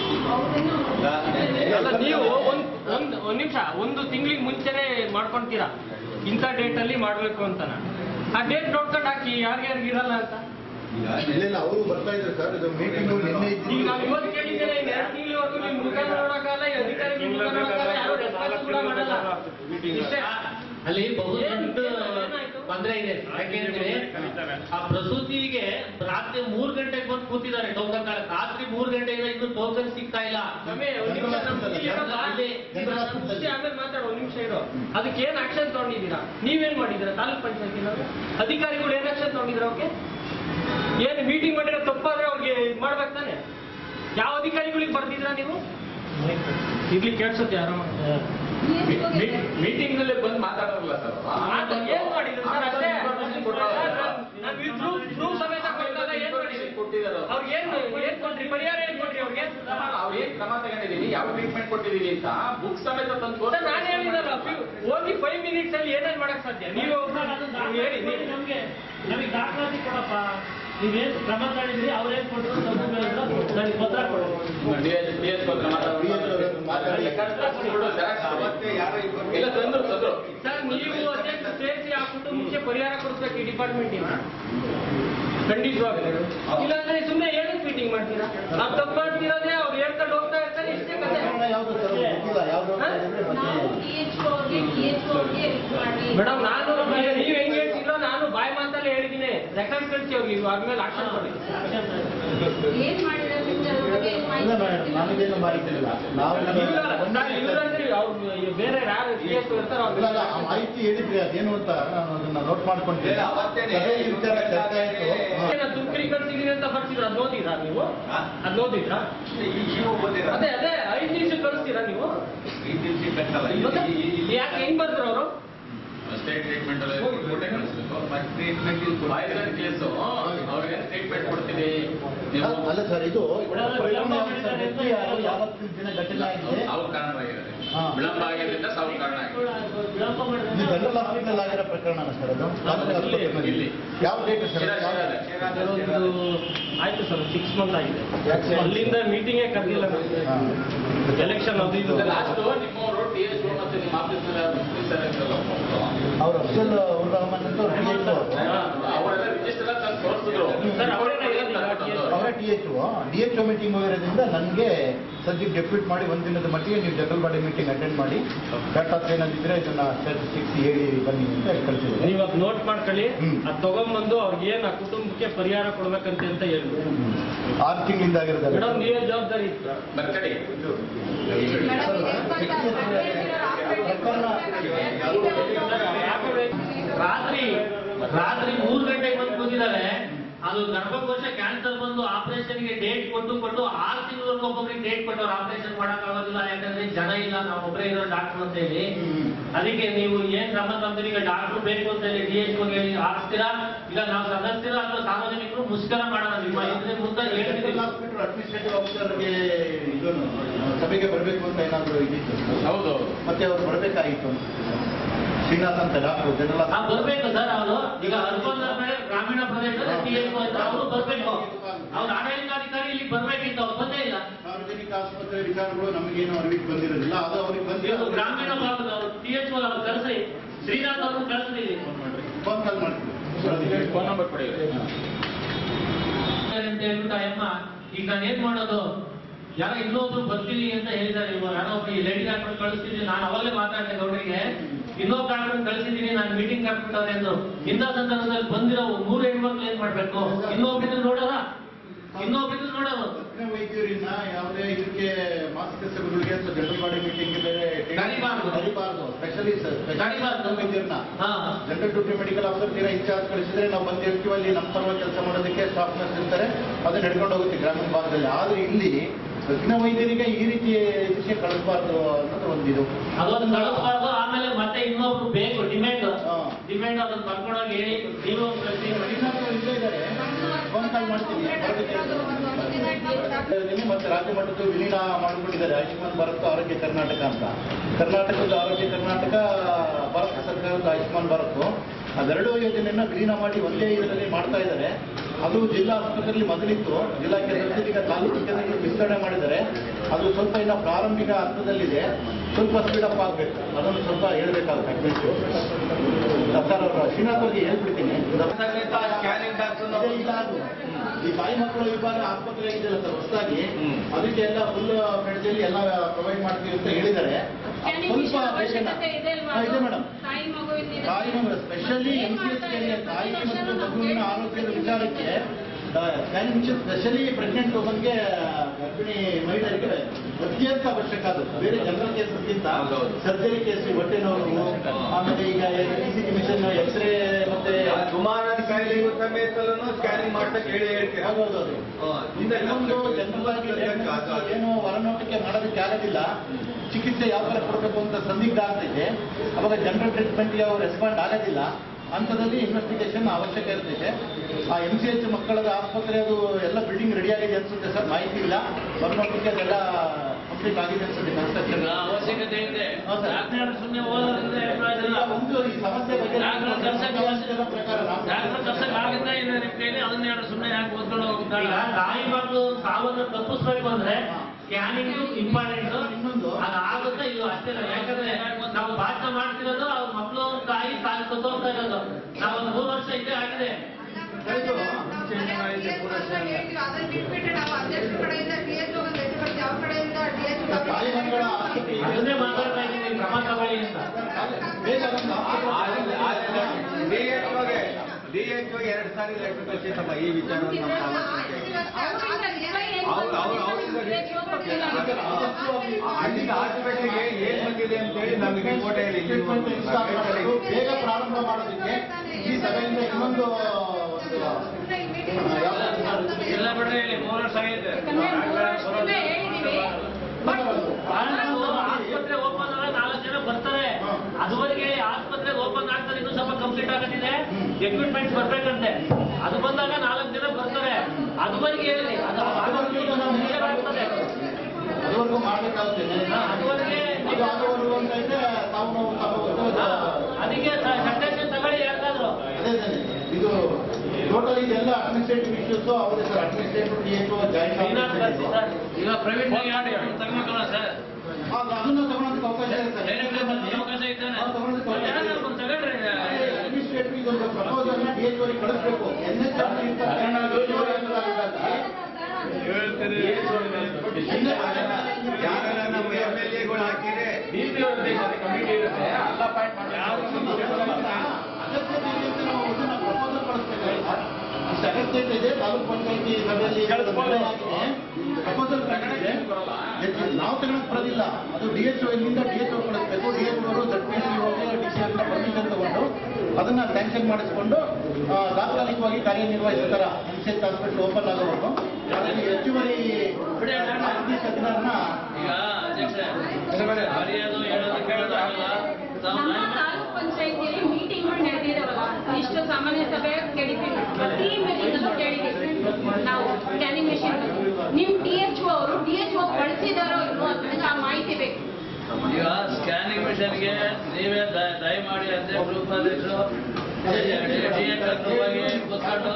ಅಲ್ಲ ನೀವು ಒಂದ್ ಒಂದ್ ಒಂದ್ ನಿಮಿಷ ಒಂದು ತಿಂಗಳಿಗೆ ಮುಂಚೆನೆ ಮಾಡ್ಕೊಂತೀರಾ ಇಂಥ ಡೇಟ್ ಅಲ್ಲಿ ಮಾಡ್ಬೇಕು ಅಂತಾನ ಆ ಡೇಟ್ ನೋಡ್ಕೊಂಡು ಹಾಕಿ ಯಾರ್ಯಾರಿಗೆ ಇರಲ್ಲ ಅಂತ ಇಲ್ಲ ಇಲ್ಲ ಅವರು ಬರ್ತಾ ಇದ್ರು ಸರ್ ಇದು ಮೀಟಿಂಗ್ ನಿನ್ನೆ ಈಗ ನಾವು ಇವತ್ತು ಕೇಳಿದ್ದೇನೆ ಇನ್ನು ಎರಡು ತಿಂಗಳವರೆಗೂ ನಿಮ್ ಮುಖ ನೋಡೋಕ್ಕಾಗಲ್ಲ ಈ ಅಧಿಕಾರಿಗಳ ಮುಖ ನೋಡೋಕ್ಕಾಗಲ್ಲ ಯಾರು ರೆಸ್ಪಾನ್ಸ್ ಕೂಡ ಮಾಡಲ್ಲ ಇಷ್ಟೇ ಅಲ್ಲಿ ಬಹು ಏನ್- ದೊಡ್ಡ ತೊಂದರೆ ಇದೆ ಯಾಕೆಂದ್ರೆ ಆ ಪ್ರಸೂತಿಗೆ ರಾತ್ರಿ ಮೂರ್ ಗಂಟೆಗೆ ಬಂದು ಕೂತಿದ್ದಾರೆ ಟೋಕನ್ ರಾತ್ರಿ ಮೂರ್ ಗಂಟೆಯಿಂದ ಇನ್ನು ಟೋಕನ್ ಸಿಗ್ತಾ ಇಲ್ಲ ಸಮಯ ಒಂದ್ ನಿಮಿಷ ನಮ್ಮ ಇಲ್ಲಿ ಇರಲ್ಲ. ಈಗ ನಾನು ಮುಗ್ಸಿ ಆಮೇಲೆ ಮಾತಾಡು ಒಂದ್ ನಿಮಿಷ ಇರೋ ಅದಕ್ಕೆ ಏನ್ ಆಕ್ಷನ್ ತಗೊಂಡಿದ್ದೀರಾ ನೀವೇನ್ ಮಾಡಿದ್ದೀರಾ ತಾಲೂಕ್ ಪಂಚಾಯತಿನವರು ಅಧಿಕಾರಿಗಳು ಏನ್ ಆಕ್ಷನ್ ತಗೊಂಡಿದ್ದೀರಾ ಅವ್ರಿಗೆ ಏನು ಮೀಟಿಂಗ್ ಮಾಡಿರೋ ತಪ್ಪಾದ್ರೆ ಅವ್ರಿಗೆ ಇದ್ ಮಾಡ್ಬೇಕು ತಾನೆ ಯಾವ ಅಧಿಕಾರಿಗಳಿಗೆ ಬರ್ದಿದ್ರಾ ನೀವು ಇರ್ಲಿ ಕೇಳ್ಸುತ್ತೆ ಯಾರೋ ಮೀಟಿಂಗ್ ನಲ್ಲಿ ಬಂದು ಮಾತಾಡೋಲ್ಲ ಸರ್ ಆತ ಏನ್ ಮಾಡಿದ್ರು ಸರ್ ಅಷ್ಟೇ ನಾವು ಇದ್ರು ಪ್ರೂಫ್ ಸಮೇತ ಕೊಟ್ಟಾಗ ಏನ್ ಮಾಡಿದ್ರಿ ಕೊಟ್ಟಿದ್ದಾರೆ ಅವ್ರಿಗೆ ಏನ್ ಏನ್ ಕೊಟ್ರಿ ಪರಿಹಾರ ಏನ್ ಕೊಟ್ರಿ ಅವ್ರಿಗೆ ಅವ್ರು ಏನ್ ಕ್ರಮ ತಗೊಂಡಿದೀವಿ ಯಾವ ಟ್ರೀಟ್ಮೆಂಟ್ ಕೊಟ್ಟಿದೀವಿ ಅಂತ ಬುಕ್ ಸಮೇತ ತಂದು ಸರ್ ನಾನು ಹೇಳಿದಲ್ಲ ಹೋಗಿ ಫೈವ್ ಮಿನಿಟ್ಸ್ ಅಲ್ಲಿ ಏನೇನ್ ಮಾಡಕ್ ಸಾಧ್ಯ ನೀವು ನೀವು ಹೇಳಿ ನೀವು- ನಮ್ಗೆ ನಮಗೆ ದಾಖಲಾತಿ ಕೊಡಪ್ಪ ನೀವೇನ್ ಕ್ರಮ ತಗೊಂಡಿದ್ರಿ ಅವ್ರೇನ್ ಕೊಟ್ಟರು ನನಗೆ ಪತ್ರ ಕೊಡು ಡಿ ಎಚ್ ಡಿ ಎಚ್ ಪತ್ರ ಮಾತಾಡಿ ಇಲ್ಲ ತಂದ್ರು ತಂದ್ರು ಸರ್ ನೀವು ಅಧ್ಯಕ್ಷ ಸೇರಿಸಿ ಹಾಕ್ಬಿಟ್ಟು ಮುಂಚೆ ಪರಿಹಾರ ಕೊಡಿಸ್ಬೇಕು ಈ ಡಿಪಾರ್ಟ್ಮೆಂಟಿನ ಖಂಡಿತವಾಗ್ಲೂ ಇಲ್ಲಾಂದ್ರೆ ಸುಮ್ಮನೆ ಏನಕ್ಕೆ ಮೀಟಿಂಗ್ ಮಾಡ್ತೀರಾ ನಾವು ತಪ್ಪು ಮಾಡ್ತಿರೋದೇ ಅವ್ರು ಹೇಳ್ಕೊಂಡು ಹೋಗ್ತಾ ಇರ್ತಾರೆ ಇಷ್ಟೇ ಕತೆ ಯಾವ್ದು ಸರ್ ಗೊತ್ತಿಲ್ಲ ಯಾವ್ದು ನಾವು ಡಿ ಎಚ್ ಫೋರ್ಗೆ ಡಿ ಎಚ್ ಫೋರ್ಗೆ ಮಾಡಿ ಮೇಡಮ್ ನಾನು ಈಗ ನೀವ್ ಹೆಂಗ್ ಹೇಳ್ತಿದ್ರೋ ನಾನು ಬಾಯಿ ಮಾತಲ್ಲೇ ಹೇಳಿದ್ದೀನಿ ರೆಕಾರ್ಡ್ ಕಳಿಸಿ ಅವ್ರಿಗೆ ಆದ್ಮೇಲೆ ಆಕ್ಷನ್ ಮಾಡಿ ಏನ್ ಮಾಡಿರೋದ್ರಿಂದ ಅದ್ರ ಬಗ್ಗೆ ಏನ್ ಇಲ್ಲ ಮಾಹಿತಿ ಮೇಡಮ್ ನಮಗೇನು ಮಾಹಿತಿ ಇಲ್ಲ ನಾವು ಇವ್ರಂದ್ರೆ ಅವ್ರು ಬೇರೆ ಯಾರು ಸಿ ಎಸ್ ಇರ್ತಾರೋ ಇಲ್ಲ, ಇಲ್ಲ, ಆ ಅವ್ರು ಮಾಹಿತಿ ಹೇಳಿದ್ರಿ ಅದೇನು ಅಂತ ನಾನು ಅದನ್ನ ನೋಟ್ ಮಾಡ್ಕೊಂಡಿದ್ದೆ ಇಲ್ಲ, ಅವತ್ತೇನೆ. ಅದೇ ಈ ವಿಚಾರ ಚರ್ಚೆ ಆಯ್ತು ಹಾ. ನಾನು ತುಮಕೂರಿ ಕಳ್ಸಿದೀನಿ ಅಂತ ಬರ್ತಿದ್ರ ಅದ್ ಓದಿದ್ರಾ ನೀವು ಅದ್ ಓದಿದ್ರಾ ಅದೇ ಅದೇ ಐದು ನಿಮಿಷ ಕಳಿಸ್ತೀರಾ ನೀವು ಮತ್ತೆ ಯಾಕೆ ಹೆಂಗ್ ಬರ್ತಾರೆ ಅವರು ಸ್ಟೇಟ್ ಟ್ರೀಟ್ಮೆಂಟ್ ಪಾಯ್ಸನ್ ಕೇಸು ಅವ್ರಿಗೆ ಟ್ರೀಟ್ಮೆಂಟ್ ಕೊಡ್ತೀವಿ ನೀವು ಅಲ್ಲ ಸರ್ ಇದು ಪರಿಣಾಮ ವ್ಯಕ್ತಿ ಯಾರು ಯಾವತ್ತು ದಿನ ಘಟನೆ ಆಗಿದೆ ಅವ್ರ ಕಾರಣ ಆಗಿದ್ದಾರೆ ಹಾ. ವಿಳಂಬ ಆಗಿದ್ದರಿಂದ ಸಾವು ಕಾರಣ ಆಗಿದೆ ವಿಳಂಬ ಮಾಡಿದ್ರೆ ಇದು ಜನರಲ್ ಹಾಸ್ಪಿಟಲ್ ಆಗಿರೋ ಪ್ರಕರಣ ಸರ್ ಅದು ಖಾಸಗಿ ಆಸ್ಪತ್ರೆಯಲ್ಲಿ. ಇಲ್ಲಿ. ಯಾವ ಡೇಟ್ ಸರ್ ಶಿರಾ- ಯಾವ ಶಿರಾದಲ್ಲಿ. ಕೆಲವೊಂದು ಆಯ್ತು ಸರ್ ಸಿಕ್ಸ್ ಮಂತ್ ಆಗಿದೆ ಯಾಕೆ? ಅಲ್ಲಿಂದ ಮೀಟಿಂಗೇ ಕರೆದಿಲ್ಲ ಹಾ. ಎಲೆಕ್ಷನ್ ಅದು ಇದು ಲಾಸ್ಟ್ ನಿಮ್ಮವರು ಟಿ ಎಸ್ ಮತ್ತೆ ನಿಮ್ಮ ಆಫೀಸ್ ಅವ್ರ ಅಫ್ಜಲ್ ಉರ್ ರಹಮಾನ್ ಅಂತ ಟಿ ಎಚ್ ಅವರೆಲ್ಲ ರಿಜಿಸ್ಟರ್ ತಂದು ತೋರಿಸಿದ್ರು ಸರ್ ಅವರೇನ ಹೇಳಿಲ್ಲ ಅವರೇ T H D H meeting ಹೋಗಿರೋದ್ರಿಂದ ನನಗೆ ಸದ್ಯಕ್ಕೆ ಡೆಪ್ಯೂಟ್ ಮಾಡಿ ಒಂದು ದಿನದ ಮಟ್ಟಿಗೆ ನೀವು ಜನರಲ್ ಬಾಡಿ ಮೀಟಿಂಗ್ ಅಟೆಂಡ್ ಮಾಡಿ ಡಾಕ್ಟರ್ ಹತ್ರ ಏನಾದಿದ್ರೆ ಇದನ್ನ ಸಿಕ್ಸ್ ಹೇಳಿ ಬನ್ನಿ ಅಂತ ಕಳಿಸಿದ್ರು ನೀವು ಅದ್ ನೋಟ್ ಮಾಡ್ಕೊಳ್ಳಿ ಹ್ಮ್. ಅದ್ ತಗೊಂಡ್ಬಂದು ಅವ್ರಿಗೆ ಏನ್ ಆ ಕುಟುಂಬಕ್ಕೆ ಪರಿಹಾರ ಕೊಡ್ಬೇಕಂತೆ ಅಂತ ಹೇಳಿ ಆರು ತಿಂಗಳಿಂದ ಆಗಿರೋದು ಮೇಡಮ್ ನೀವೇ ಜವಾಬ್ದಾರಿ ಇತ್ತು ಬರ್ಕಡಿ ರಾತ್ರಿ ರಾತ್ರಿ ಮೂರ್ ಗಂಟೆಗೆ ಬಂದು ಕೂತಿದ್ದಾರೆ ಅದು ಗರ್ಭಕೋಶ ಕ್ಯಾನ್ಸರ್ ಬಂದು ಆಪರೇಷನ್ ಗೆ ಡೇಟ್ ಕೊಟ್ಟು ಕೊಟ್ಟು ಆರು ತಿಂಗಳವರೆಗೂ ಒಬ್ಬೊಬ್ಬರಿಗೆ ಡೇಟ್ ಕೊಟ್ಟವ್ರು ಆಪರೇಷನ್ ಮಾಡಕ್ ಆಗೋದಿಲ್ಲ ಯಾಕಂದ್ರೆ ಜನ ಇಲ್ಲ ನಾವು ಒಬ್ಬರೇ ಇರೋ ಡಾಕ್ಟರ್ ಅಂತ ಹೇಳಿ ಅದಕ್ಕೆ ನೀವು ಏನ್ ಕ್ರಮ ತಂದ್ರಿ ಈಗ ಡಾಕ್ಟರ್ ಬೇಕು ಅಂತ ಹೇಳಿ ಡಿ ಎಚ್ ಹೇಳಿ ಹಾಕ್ತೀರಾ ಇಲ್ಲ ನಾವು ಸದಸ್ಯರ ಅಥವಾ ಸಾರ್ವಜನಿಕರು ಮುಷ್ಕರ ಮಾಡೋಣ ನಿಮ್ಮ ಇದ್ರ ಮುಂದೆ ಹೇಳ್ತಿದ್ದೀವಿ ಹಾಸ್ಪಿಟಲ್ ಅಡ್ಮಿನಿಸ್ಟ್ರೇಟಿವ್ ಆಫೀಸರ್ಗೆ ಇದು ಸಭೆಗೆ ಬರಬೇಕು ಅಂತ ಏನಾದರೂ ಇದ್ದಿತ್ತು ಹೌದು ಮತ್ತೆ ಅವ್ರು ಬರಬೇಕಾಗಿತ್ತು ಶ್ರೀನಾಥ್ ಅಂತ ಡಾಕ್ಟರ್ ಜನರಲ್ ನಾವು ಬರ್ಬೇಕು ಸರ್ ಅವರು ಈಗ ಅರ್ಬನ್ ಮೇಲೆ ಗ್ರಾಮೀಣ ಪ್ರದೇಶದಲ್ಲಿ ಟಿ ಎಚ್ ಅವರು ಬರ್ಬೇಕು ಅವ್ರ ಆಡಳಿತಾಧಿಕಾರಿ ಇಲ್ಲಿ ಬರ್ಬೇಕಿತ್ತು ಅವ್ರು ಬಂದೇ ಇಲ್ಲ ಸಾರ್ವಜನಿಕ ಆಸ್ಪತ್ರೆ ವಿಚಾರಗಳು ನಮಗೇನು ಅರಿವಿಗೆ ಬಂದಿರೋದಿಲ್ಲ ಅದು ಅವ್ರಿಗೆ ನೀವು ಬಂದಿರೋ ಗ್ರಾಮೀಣ ಭಾಗದ ಅವರು ಟಿ ಎಚ್ ಅವ್ರು ಕಳಿಸಿ ಶ್ರೀನಾಥ್ ಅವ್ರನ್ನ ಕಳಿಸ್ತೀವಿ ಫೋನ್ ಕಾಲ್ ಮಾಡ್ತೀವಿ ಫೋನ್ ನಂಬರ್ ಕೊಡಿ ಅಂತ ಹೇಳ್ಬಿಟ್ಟು ಆ ಅಮ್ಮ ಈಗ ನಾನು ಏನ್ ಮಾಡೋದು ಯಾರೋ ಇನ್ನೊಬ್ರು ಬರ್ತೀವಿ ಅಂತ ಹೇಳಿದ್ದಾರೆ ಇವಾಗ ಯಾರೋ ಒಬ್ಬ ಈ ಲೇಡಿ ಡಾಕ್ಟರ್ ಕಳಿಸ್ತಿದ್ದೀನಿ ನಾನು ಅವಾಗಲೇ ಮಾತಾಡಿದೆ ಗೌಡರಿಗೆ ಇನ್ನೊಬ್ಬ ಡಾಕ್ಟರ್ ಕಳಿಸಿದ್ದೀನಿ ನಾನು ಮೀಟಿಂಗ್ ಕರ್ಬಿಟ್ಟವ್ರೆ ಅಂದ್ರು ಇಂಥ ಸಂದರ್ಭದಲ್ಲಿ ಬಂದಿರೋ ಮೂರು ಹೆಣ್ಮಕ್ಳು ಏನ್ ಮಾಡ್ಬೇಕು ಇನ್ನೊಬ್ರಿಗೆ ನೋಡೋದ ಇನ್ನೊಬ್ರಿಗೂ ನೋಡೋದು ತಜ್ಞ ವೈದ್ಯರಿನ ಯಾವುದೇ ಇದಕ್ಕೆ ಮಾಸಿಕ ಸಭೆಗಳಿಗೆ ಅಥವಾ ಜನರಲ್ ಬಾಡಿ ಮೀಟಿಂಗ್ ಬೇರೆ ಕರೀಬಾರ್ದು. ಕರಿಬಾರ್ದು ಸ್ಪೆಷಲಿಸ್ಟ್ ಕರೀಬಾರ್ದು. ವೈದ್ಯರನ್ನ ಹಾ ಜನರಲ್ ಡ್ಯೂಟಿ ಮೆಡಿಕಲ್ ಆಫೀಸರ್ ತೀರಾ ಇನ್ಚಾರ್ಜ್ ಕಳಿಸಿದ್ರೆ ನಾವು ಬಂದು ಹೇಳ್ತೀವಿ ಅಲ್ಲಿ ನಮ್ಮ ಪರವಾಗಿ ಕೆಲಸ ಮಾಡೋದಕ್ಕೆ ಸ್ಟಾಫ್ ನರ್ಸ್ ಇರ್ತಾರೆ ಅದು ನಡ್ಕೊಂಡು ಹೋಗುತ್ತೆ ಗ್ರಾಮೀಣ ಭಾಗದಲ್ಲಿ ಆದ್ರೆ ಇಲ್ಲಿ ತಜ್ಞ ವೈದ್ಯರಿಗೆ ಈ ರೀತಿ ವಿಷಯ ಕಳಿಸಬಾರ್ದು ಅನ್ನೋದು ಒಂದಿದು ಅದೊಂದು ಕಳಿಸ್ಬಾರ್ದು ಆಮೇಲೆ ಮತ್ತೆ ಇನ್ನೊಬ್ರು ಬೇಕು ಡಿಮ್ಯಾಂಡ್ ಹಾ. ಡಿಮ್ಯಾಂಡ್ ಅದನ್ನ ಬರ್ಕೊಂಡೋಗಿ ಹೇಳಿ ನೀವು ಒಂದು ಕಳ್ಸಿ. ಮಡಿನಾಥರು ಇಲ್ಲೇ ಇದ್ದಾರೆ ಫೋನ್ ಕಾಲ್ ಮಾಡ್ತೀನಿ ಬರೋದಕ್ಕೆ ಮತ್ತೆ ರಾಜ್ಯ ಮಟ್ಟದ ವಿಲೀನ ಮಾಡಿಕೊಂಡಿದ್ದಾರೆ ಆಯುಷ್ಮಾನ್ ಭಾರತ್ ಆರೋಗ್ಯ ಕರ್ನಾಟಕ ಅಂತ ಕರ್ನಾಟಕದ ಆರೋಗ್ಯ ಕರ್ನಾಟಕ ಭಾರತ ಸರ್ಕಾರದ ಆಯುಷ್ಮಾನ್ ಭಾರತ್ ಅದೆರಡು ಯೋಜನೆಯನ್ನ ವಿಲೀನ ಮಾಡಿ ಒಂದೇ ಇದರಲ್ಲಿ ಮಾಡ್ತಾ ಇದ್ದಾರೆ ಅದು ಜಿಲ್ಲಾ ಆಸ್ಪತ್ರೆಯಲ್ಲಿ ಮೊದಲಿತ್ತು ಜಿಲ್ಲಾ ಕೇಂದ್ರದಲ್ಲಿ ಈಗ ತಾಲೂಕು ಕೇಂದ್ರದಲ್ಲಿ ವಿಸ್ತರಣೆ ಮಾಡಿದ್ದಾರೆ ಅದು ಸ್ವಲ್ಪ ಇನ್ನ ಪ್ರಾರಂಭಿಕ ಹಂತದಲ್ಲಿದೆ ಸ್ವಲ್ಪ ಸ್ಪೀಡ್ ಅಪ್ ಆಗಬೇಕು ಅದನ್ನು ಸ್ವಲ್ಪ ಹೇಳ್ಬೇಕಾಗುತ್ತೆ ಅಡ್ಮಿಟ್ಟು ಸರ್ ಅವರು ಶ್ರೀನಾಥ್ ಅವ್ರಿಗೆ ಹೇಳ್ಬಿಡ್ತೀನಿ ಸ್ಕ್ಯಾನಿಂಗ್ ಡಾಕ್ಟರ್ ಅದೇ ಇಲ್ಲ ಅದು. ಈ ಬಾಯಿ ಮಕ್ಕಳು ವಿಭಾಗ ಆಸ್ಪತ್ರೆ ಇದೆಯಲ್ಲ ಸರ್ ಹೊಸದಾಗಿ ಅದಕ್ಕೆ ಎಲ್ಲ ಫುಲ್ ಬೆಡ್ಜಲ್ಲಿ ಎಲ್ಲ ಪ್ರೊವೈಡ್ ಮಾಡ್ತೀವಿ ಅಂತ ಹೇಳಿದ್ದಾರೆ ಅದು ಸ್ವಲ್ಪ patient- ಹಾ, ಇದೆ ಮೇಡಮ್ ತಾಯಿ ಮಗುವಿನ ತಾಯಿ ಮಗು ಸ್ಪೆಷಲಿ ಎಂ ಸಿ ಎಸ್ ತಾಯಿ ಮತ್ತು ಮಗುವಿನ ಆರೋಗ್ಯದ ವಿಚಾರಕ್ಕೆ ಸ್ಕ್ಯಾನಿಂಗ್ ಮಿಷನ್ ಸ್ಪೆಷಲಿ ಪ್ರೆಗ್ನೆಂಟ್ ವುಮನ್ಗೆ ಗರ್ಭಿಣಿ ಮಹಿಳೆಯರಿಗೆ ಅತ್ಯಂತ ಅವಶ್ಯಕ ಅದು ಬೇರೆ ಜನರಲ್ ಕೇಸ್ಗಿಂತ ಹೌದೌದು. ಸರ್ಜರಿ ಕೇಸ್ ಹೊಟ್ಟೆ ನೋವು ಆಮೇಲೆ ಈಗ E C G machine X-ray ಮತ್ತೆ ಸುಮಾರು ಕಾಯಿಲೆಗೂ ಸಮೇತಲೂ ಸ್ಕ್ಯಾನಿಂಗ್ ಮಾಡ್ಸಕ್ ಹೇಳಿ ಹೇಳ್ತೀರಾ ಹೌದೌದು ಹಿಂದೆ ಇನ್ನೊಂದು ಜನರಲ್ ಆಗಿ ಏನು ಹೊರನೋಟಕ್ಕೆ ಮಾಡೋದಕ್ಕೆ ಆಗೋದಿಲ್ಲ ಚಿಕಿತ್ಸೆ ಯಾವ ತರ ಕೊಡಬೇಕು ಅಂತ ಸಂದಿಗ್ಧ ಆಗ್ತೈತೆ ಅವಾಗ ಜನರಲ್ ಟ್ರೀಟ್ಮೆಂಟ್ಗೆ ಅವ್ರು ರೆಸ್ಪಾಂಡ್ ಆಗೋದಿಲ್ಲ ಹಂತದಲ್ಲಿ ಇನ್ವೆಸ್ಟಿಗೇಷನ್ ಅವಶ್ಯಕ ಇರ್ತೈತೆ ಆ ಎಂ ಸಿ ಎಚ್ ಮಕ್ಕಳದ ಆಸ್ಪತ್ರೆ ಅದು ಎಲ್ಲ ಬಿಲ್ಡಿಂಗ್ ರೆಡಿ ಆಗಿದೆ ಅನ್ಸುತ್ತೆ ಸರ್ ಮಾಹಿತಿ ಇಲ್ಲ ಹೊರನೋಟಕ್ಕೆ ಅದೆಲ್ಲ ಕಂಪ್ಲೀಟ್ ಆಗಿದೆ ಅನ್ಸುತ್ತೆ ಕನ್ಸ್ಟ್ರಕ್ಷನ್ ಈಗ ಅವಶ್ಯಕತೆ ಇದೆ ಹೌದು ಸರ್. ಡಾಕ್ಟರ್ ಸುಮ್ಮನೆ ಓದೋದ್ರಿಂದ ಏನು ಪ್ರಯೋಜನ ಇಲ್ಲ. ಒಂದು ಈ ಸಮಸ್ಯೆ ಬಗ್ಗೆ ಡಾಕ್ಟರ್ ಕರ್ಸಕ್ಕೆ ಅವಶ್ಯ- ಪ್ರಕಾರ ನಾವು ಡಾಕ್ಟರ್ ಕರ್ಸಕ್ ಆಗುತ್ತೆ ಇಲ್ಲ ನಿಮ್ ಕೈಲಿ ಅದನ್ನ ಹೇಳಿ ಸುಮ್ಮನೆ ಯಾಕೆ ಓದ್ಕೊಂಡು ಈಗ ಹೋಗ್ತಾರ ತಾಯಿ ಮಕ್ಕಳು ಸಾವನ್ನು ತಪ್ಪಿಸ್ಬೇಕು ಅಂದ್ರೆ ಸ್ಕ್ಯಾನಿಂಗ್ ಇಂಪಾರ್ಟೆಂಟ್ ಇನ್ನೊಂದು ಅದಾಗುತ್ತೆ ಇದು ಅಷ್ಟೇ ಇಲ್ಲ. ಯಾಕಂದ್ರೆ ನಾವು ಭಾಷಣ ಮಾಡ್ತಿರೋದು ಅವ್ರ ಮಕ್ಕಳು ತಾಯಿ ತಾಯಿ ಸತ್ತೋಗ್ತಾ ಇರೋದು ನಾವು ಒಂದು ಮೂರು ವರ್ಷ ಇದೇ ಆಗಿದೆ ಕರೆದು ತಾಯಿ ಮಕ್ಕಳ ಆಸ್ಪತ್ರೆ ಇದೆ. ಅದನ್ನೇ ಮಾತಾಡ್ತಾ ಇದ್ದೀನಿ ಕ್ರಮ ತಗೊಳ್ಳಿ ಅಂತ ಬೇಗ ಒಂದು ಆಸ್ಪತ್ರೆ ಡಿಎಚ್ಒಗೆ ಡಿಎಚ್ಒಗೆ ಎರಡು ಸಾರಿ ಲೆಟರ್ ಕಳಿಸಿತ್ತಮ್ಮ ಈ ವಿಚಾರವನ್ನು ನಮ್ಮ ಅವ್ರು ಅವ್ರು ಅವರಿಂದ ಅಲ್ಲಿಂದ ಹಾಸ್ಪಿಟ್ಲಿಗೆ ಏನ್ ಬಂದಿದೆ ಅಂತ ಹೇಳಿ ನಮಗೆ ರಿಪೋರ್ಟ್ ಹೇಳಿ ಇಲ್ಲಿ ಟ್ರೀಟ್ಮೆಂಟ್ ಸ್ಟಾರ್ಟ್ ಮಾಡೋದು, ಬೇಗ ಪ್ರಾರಂಭ ಮಾಡೋದಕ್ಕೆ ಈ ಸಭೆಯಿಂದ ಇನ್ನೊಂದು ಒಂದು, ಆ, ಯಾವ ರೀತಿ ಮಾಡೋದು? ಇಲ್ಲ ಬಿಡ್ರಿ ಇಲ್ಲಿ ಮೂರು ವರ್ಷ ಆಗೈತೆ ಆಸ್ಪತ್ರೆ ಓಪನ್ ಆಗ ನಾಲ್ಕು ಜನ ಬರ್ತಾರೆ ಅದುವರೆಗೆ ಆಸ್ಪತ್ರೆ ಓಪನ್ ಆಗ್ತಾರೆ ಇನ್ನೂ ಸ್ವಲ್ಪ ಕಂಪ್ಲೀಟ್ ಆಗತ್ತಿದೆ ಎಕ್ವಿಪ್ಮೆಂಟ್ಸ್ ಬರ್ಬೇಕಂತೆ ಅದು ಬಂದಾಗ ನಾಲ್ಕು ಜನ ಬರ್ತಾರೆ ಅದುವರೆಗೆ ಹೇಳಿ ಅದು ಆಗೋವರೆಗೆ ಇನ್ನೂ ಮುಗಿಯಲ್ಲ ಆಗ್ತದೆ. ಅದುವರೆಗೂ ಮಾಡ್ಬೇಕಾಗುತ್ತೆ ಹಾ, ಅದುವರೆಗೆ ಅದು ಆಗೋವರೆಗೂ ಅಂತ ಇದ್ರೆ ತಾವು ನಾವು ತಗೋಬೇಕು. ಹಾ, ಅದಕ್ಕೆ ಸೆಂಟೆನ್ಸ್ ತಗೊಳ್ಳಿ ಯಾಕಾದ್ರು ಅದೇ ತಾನೆ. ಇದು ಟೋಟಲ್ ಇದೆಲ್ಲ ಅಡ್ಮಿನಿಸ್ಟ್ರೇಟಿವ್ ಇಶ್ಯೂಸ್ ಅವರೇ sir administrative D H Srinath ಕರ್ಸಿ ಸರ್. ಈಗ ಪ್ರೈವೇಟ್ ತಗೊಂಡ್ರಲ್ಲ ಸರ್ ಅದನ್ನ ತಗೊಳೋದಕ್ಕೆ ಅವಕಾಶ ಇರುತ್ತೆ ಡೈರೆಕ್ಟ್ ಬಂದು ಅವಕಾಶ ಇದ್ದಾನೆ ನಾವು ತಗೊಳೋದಕ್ಕೆ ಅವಕಾಶ ಇದೆ. ಯಾರಾದ್ರೂ ಒಂದು ತಗೊಳ್ರಿ ಅಡ್ಮಿನಿಸ್ಟ್ರೇಟಿವ್ ಇದೊಂದು ಪ್ರಪೋಸಲ್ನ ಡಿ ಎಚ್ ಅವರಿಗೆ ಕಳಿಸ್ಬೇಕು ಎನ್ ಎಚ್ ಯಾರೆಲ್ಲ ನಮ್ಮ ಎಮ್ ಎಲ್ ಎಗಳು ಹಾಕಿದ್ರೆ ಅಗತ್ಯತೆ ಇದೆ ತಾಲೂಕ್ ಪಂಚಾಯತಿ ಸಭೆಯಲ್ಲಿ ಪ್ರಪೋಸಲ್ ತಗೊಂಡಿದೆ ನಾವು ತಗೊಳಕ್ ಬರೋದಿಲ್ಲ ಅದು ಡಿ ಎಚ್ ಇಂದ ಡಿ ಎಚ್ ಕಳಿಸ್ಬೇಕು ಡಿ ಎಚ್ ಅವರು ದಟ್ ಪಿ ಸಿ ಹೋಗಿ ಡಿ ಸಿ ಅವರಿಂದ ಪರ್ಮಿಷನ್ ತಗೊಂಡು ಅದನ್ನ ಸ್ಯಾಂಕ್ಷನ್ ಮಾಡಿಸ್ಕೊಂಡು ಆ, ತಾತ್ಕಾಲಿಕವಾಗಿ ಕಾರ್ಯನಿರ್ವಹಿಸ್ತಾರ N C H hospital open ಆಗೋವರೆಗೂ ಅದಕ್ಕೆ ಹೆಚ್ಚುವರಿ ಹದಿನಾರನ್ನ ಈಗ ಅಧ್ಯಕ್ಷ ಮರ್ಯಾದೆ ಹೇಳೋದು ಕೇಳೋದು ಆಗಲ್ಲ ತಾವು ನಮ್ಮ ನಾಯಿ- ತಾಲೂಕ್ ಪಂಚಾಯತಿಯಲ್ಲಿ ಮೀಟಿಂಗ್ಗಳು ನಡೆದಿದಾವಲ್ಲ ಇಷ್ಟು ಸಾಮಾನ್ಯ ಸಭೆ ಕೇಳಿದ್ದೀವಿ ಪ್ರತಿ ಮೀಟಿಂಗ್ ಕೇಳಿದ್ದೀವಿ ನಾವು ಸ್ಕ್ಯಾನಿಂಗ್ ಮೆಷಿನ್ ನಿಮ್ ಡಿ ಎಚ್ ಅವರು ಡಿ ಎಚ್ ಒ ಬಳಸಿದಾರೋ ಇಲ್ವೋ ಅದನ್ನ ಆ ಮಾಹಿತಿ ಬೇಕು ಈಗ ಸ್ಕ್ಯಾನಿಂಗ್ ಮಿಷನ್ಗೆ ನೀವೇ ದ- ದಯಮಾಡಿ ಅಧ್ಯಕ್ಷರು ಉಪಾಧ್ಯಕ್ಷರು ಹೋಗಿ ಕೂತ್ಕೊಂಡು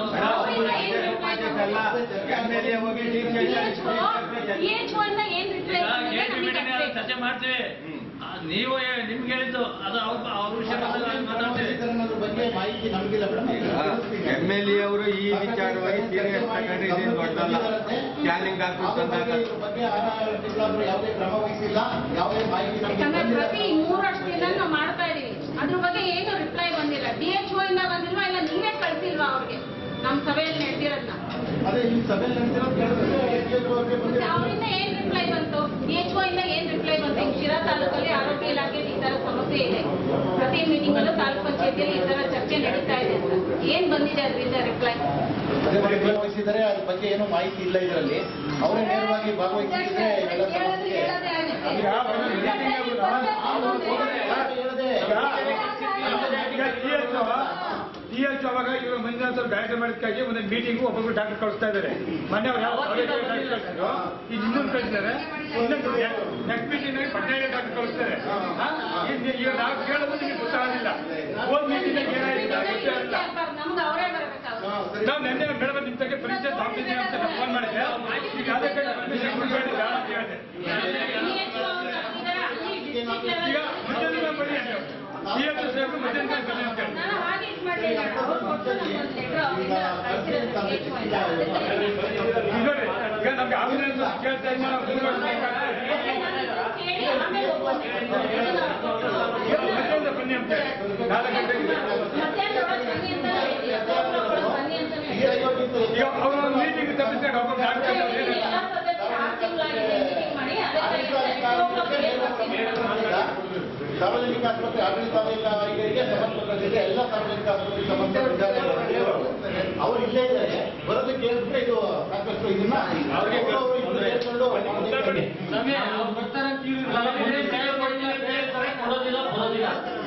ಎಮ್ ಎಲ್ ಎ ಹೋಗಿ D C D H O ಇಂದ ಏನ್ ರಿಪ್ಲೈ ಈಗ ಕೆ ಪಿ ಮೀಟಿಂಗ್ ಚರ್ಚೆ ಮಾಡ್ತೀವಿ ಆ, ನೀವು ಹೇ- ನಿಮ್ಗೆ ಹೇಳಿದ್ದು ಅದು ಅವ್ರ ಅವ್ರ ವಿಷಯ ಬಂದಾಗ ಅಲ್ಲಿ ಮಾತಾಡ್ತೀವಿ ಅನ್ನೋದ್ರ ಬಗ್ಗೆ ಮಾಹಿತಿ ನಮಗಿಲ್ಲ ಮೇಡಮ್ ಎಮ್ ಎಲ್ ಎ ಅವರು ಈ ವಿಚಾರವಾಗಿ ಸೀರಿಯಸ್ ತಗೊಂಡ್ರೆ ಇದೇನು ದೊಡ್ಡದಲ್ಲ ಸ್ಕ್ಯಾನಿಂಗ್ ಹಾಕ್ಬಿಟ್ಟು ತಂದಾಗ ಇದ್ರ ಬಗ್ಗೆ ಆರು ತಿಂಗಳಾದ್ರೂ ಯಾವುದೇ ಕ್ರಮ ವಹಿಸಿಲ್ಲ ಯಾವುದೇ ಮಾಹಿತಿ ನಮಗೆ ಯಾಕಂದ್ರೆ ಬಂದಿಲ್ಲ. ಪ್ರತಿ ಮೂರು ವರ್ಷದಿಂದ ನಾವು ಮಾಡ್ತಾ ಇದೀವಿ ಅದ್ರ ಬಗ್ಗೆ ಏನು ರಿಪ್ಲೈ ಬಂದಿಲ್ಲ ಡಿ ಎಚ್ ಒ ಇಂದ ಬಂದಿಲ್ವಾ ಇಲ್ಲ ನೀವೇ ಕಳ್ಸಿಲ್ವಾ ಅವ್ರಿಗೆ ನಮ್ಮ ಸಭೆಯಲ್ಲಿ ನಡೆದಿರೋದ್ನ ಅದೇ ಈ ಸಭೆಯಲ್ಲಿ ನಡೆಸಿರೋದು ಕೇಳಿದ್ರೆ DHO ಅವ್ರಿಗೆ ಮತ್ತೆ ಬಂದಿರೋ- ಅವರಿಂದ ಏನ್ ರಿಪ್ಲೈ ಬಂತು ಡಿಎಚ್ಒ ಇಂದ ಏನ್ ರಿಪ್ಲೈ ಬಂತು ಈಗ ಶಿರಾ ತಾಲೂಕಲ್ಲಿ ಆರೋಗ್ಯ ಇಲಾಖೆಯಲ್ಲಿ ಈ ತರ ಸಮಸ್ಯೆ ಇದೆ ಪ್ರತಿ ಮೀಟಿಂಗ್ ಅಲ್ಲೂ ತಾಲೂಕ್ ಪಂಚಾಯತಿಯಲ್ಲಿ ಈ ತರ ಚರ್ಚೆ ನಡೀತಾ ಇದೆ ಅಂತ ಏನ್ ಬಂದಿದೆ ಅದರಿಂದ ರಿಪ್ಲೈ ಅದೇ ಬಗ್ಗೆ ಭಾಗವಹಿಸಿದ್ದಾರೆ ಅದ್ರ ಬಗ್ಗೆ ಏನೂ ಮಾಹಿತಿ ಇಲ್ಲ ಇದರಲ್ಲಿ ಅವರೇ ನೇರವಾಗಿ ಭಾಗವಹಿಸಿದ್ರೆ ಇವೆಲ್ಲ ಸಮಸ್ಯೆ ಟಿ ಎಚ್ ಅವಾಗ ಇವರು ಮಂಜುನಾಥ್ ಅವ್ರು ಡೈರೆಕ್ಟ್ ಮಾಡೋದಕ್ಕಾಗಿ ಒಂದು ಮೀಟಿಂಗು ಒಬ್ಬೊಬ್ರು ಡಾಕ್ಟರ್ ಕಳಿಸ್ತಾ ಇದ್ದಾರೆ ಮೊನ್ನೆ ಅವ್ರು ಯಾವ ಕಳಿಸಿದ್ರು ಈಗ ಇನ್ನೊಂದು ಕಳಿಸಿದ್ದಾರೆ ನೆಕ್ಸ್ಟ್ ಮೀಟಿಂಗ್ ಪಟ್ಟಣ ಡಾಕ್ಟರ್ ಕಳಿಸ್ತಾರೆ ಹಾ? ಈಗ ಈಗ ನಾವು ಕೇಳೋದು ನಿಮಗೆ ಗೊತ್ತಾಗಲಿಲ್ಲ ಹೋದ್ ಮೀಟಿಂಗ್ ಏನಾಯ್ತು ಗೊತ್ತೇ ಆಗಿಲ್ಲ ನಮ್ಗೆ ಅವರೇ ಬರ್ಬೇಕಾಗುತ್ತೆ ನಾವು ನೆನ್ನೆ ಬೆಳಗ್ಗೆ ನಿಮ್ಮ ತಗೆ ಪರಿಚಯ ತಾಂಬಿದ್ದೀನಿ ಅಂತ ನಾನು ಫೋನ್ ಮಾಡಿದ್ದೆ ಈಗ ಅದಕ್ಕೆ ಪರ್ಮಿಷನ್ ಕೊಡಬೇಡಿ ಬೇಡ ಅಂತ ಹೇಳಿದೆ DHO ಅವ್ರು ಕರ್ದಿದ್ದಾರೆ, ಅಲ್ಲಿ district level ಈಗ ಮುಂಜಾನೆ ಬನ್ನಿ ಅಂತ ಸಿ ಎಫ್ ಸಾಹೇಬ್ರು ಮಧ್ಯಾಹ್ನ ಬನ್ನಿ ಅಂತ ಹೇಳಿ ನಾನು ಹಾಗೆ ಇದು ಮಾಡಲಿಲ್ಲ ಅವ್ರು ಕೊಟ್ಟು ನಮ್ಗೊಂದು ಲೆಟರ್ ಅವರಿಂದ ಕಳಿಸಿರೋದು DHO ಇಂದ. ಅದೇ ತರ ಈಗ ನೋಡಿ ಈಗ ನಮ್ಗೆ ಆಂಬುಲೆನ್ಸ್ ಕೇಳ್ತಾ ಇದ್ದ ನಾವು ಮೂರು ವರ್ಷ ಬೇಕಾಗ್ತದೆ. ಕೇಳಿ ಆಮೇಲೆ ಒಪ್ಪಂದ. ಈಗ ಮಧ್ಯಾಹ್ನ ಬನ್ನಿ ಅಂತ ಹೇಳಿ ನಾಲ್ಕು ಗಂಟೆಗೆ ಮಧ್ಯಾಹ್ನ ಒಳಗೆ ಬನ್ನಿ ಅಂತ ಹೇಳಿ. ಹತ್ತು ಒಳಗೆ ಬನ್ನಿ ಅಂತ ಹೇಳಿ. ಈಗ ಅವರು ಒಂದು ಮೀಟಿಂಗ್ ತಪ್ಪಿಸ್ಕೊಂಡು ಒಬ್ಬರು ಡಾಕ್ಟರ್ ಎಲ್ಲ ಸದಸ್ಯರು ಆರು ತಿಂಗಳಾಗಿದೆ ಮೀಟಿಂಗ್ ಮಾಡಿ ಅದೇ ಸಾರ್ವಜನಿಕ ಆಸ್ಪತ್ರೆ ಆಡಳಿತಾಧಿಕಾರಿಗಳಿಗೆ ಸಂಬಂಧಪಟ್ಟಿದೆ ಎಲ್ಲ ಸಾರ್ವಜನಿಕ ಆಸ್ಪತ್ರೆ ಸಂಬಂಧಪಟ್ಟಿದ್ದಾರೆ ಅವ್ರು ಇಲ್ಲೇ ಇದ್ದಾರೆ ಬರೋದಕ್ಕೆ ಹೇಳಿದ್ರೆ ಇದು ಸಾಕಷ್ಟು ಇದನ್ನ ಅವ್ರಿಗೆ ಅವರು ಇದನ್ನ ಸೇರ್ಕೊಂಡು ನಮಗೆ ಅವ್ರು ಬರ್ತಾರೆ ಅಂತ ಇವ್ರು ನಮಗೆ ಕೈ ಕೊಡ್ತೀನಿ ಅಂತ ಹೇಳ್ತಾರೆ, ಕೊಡೋದಿಲ್ಲ ಬರೋದಿಲ್ಲ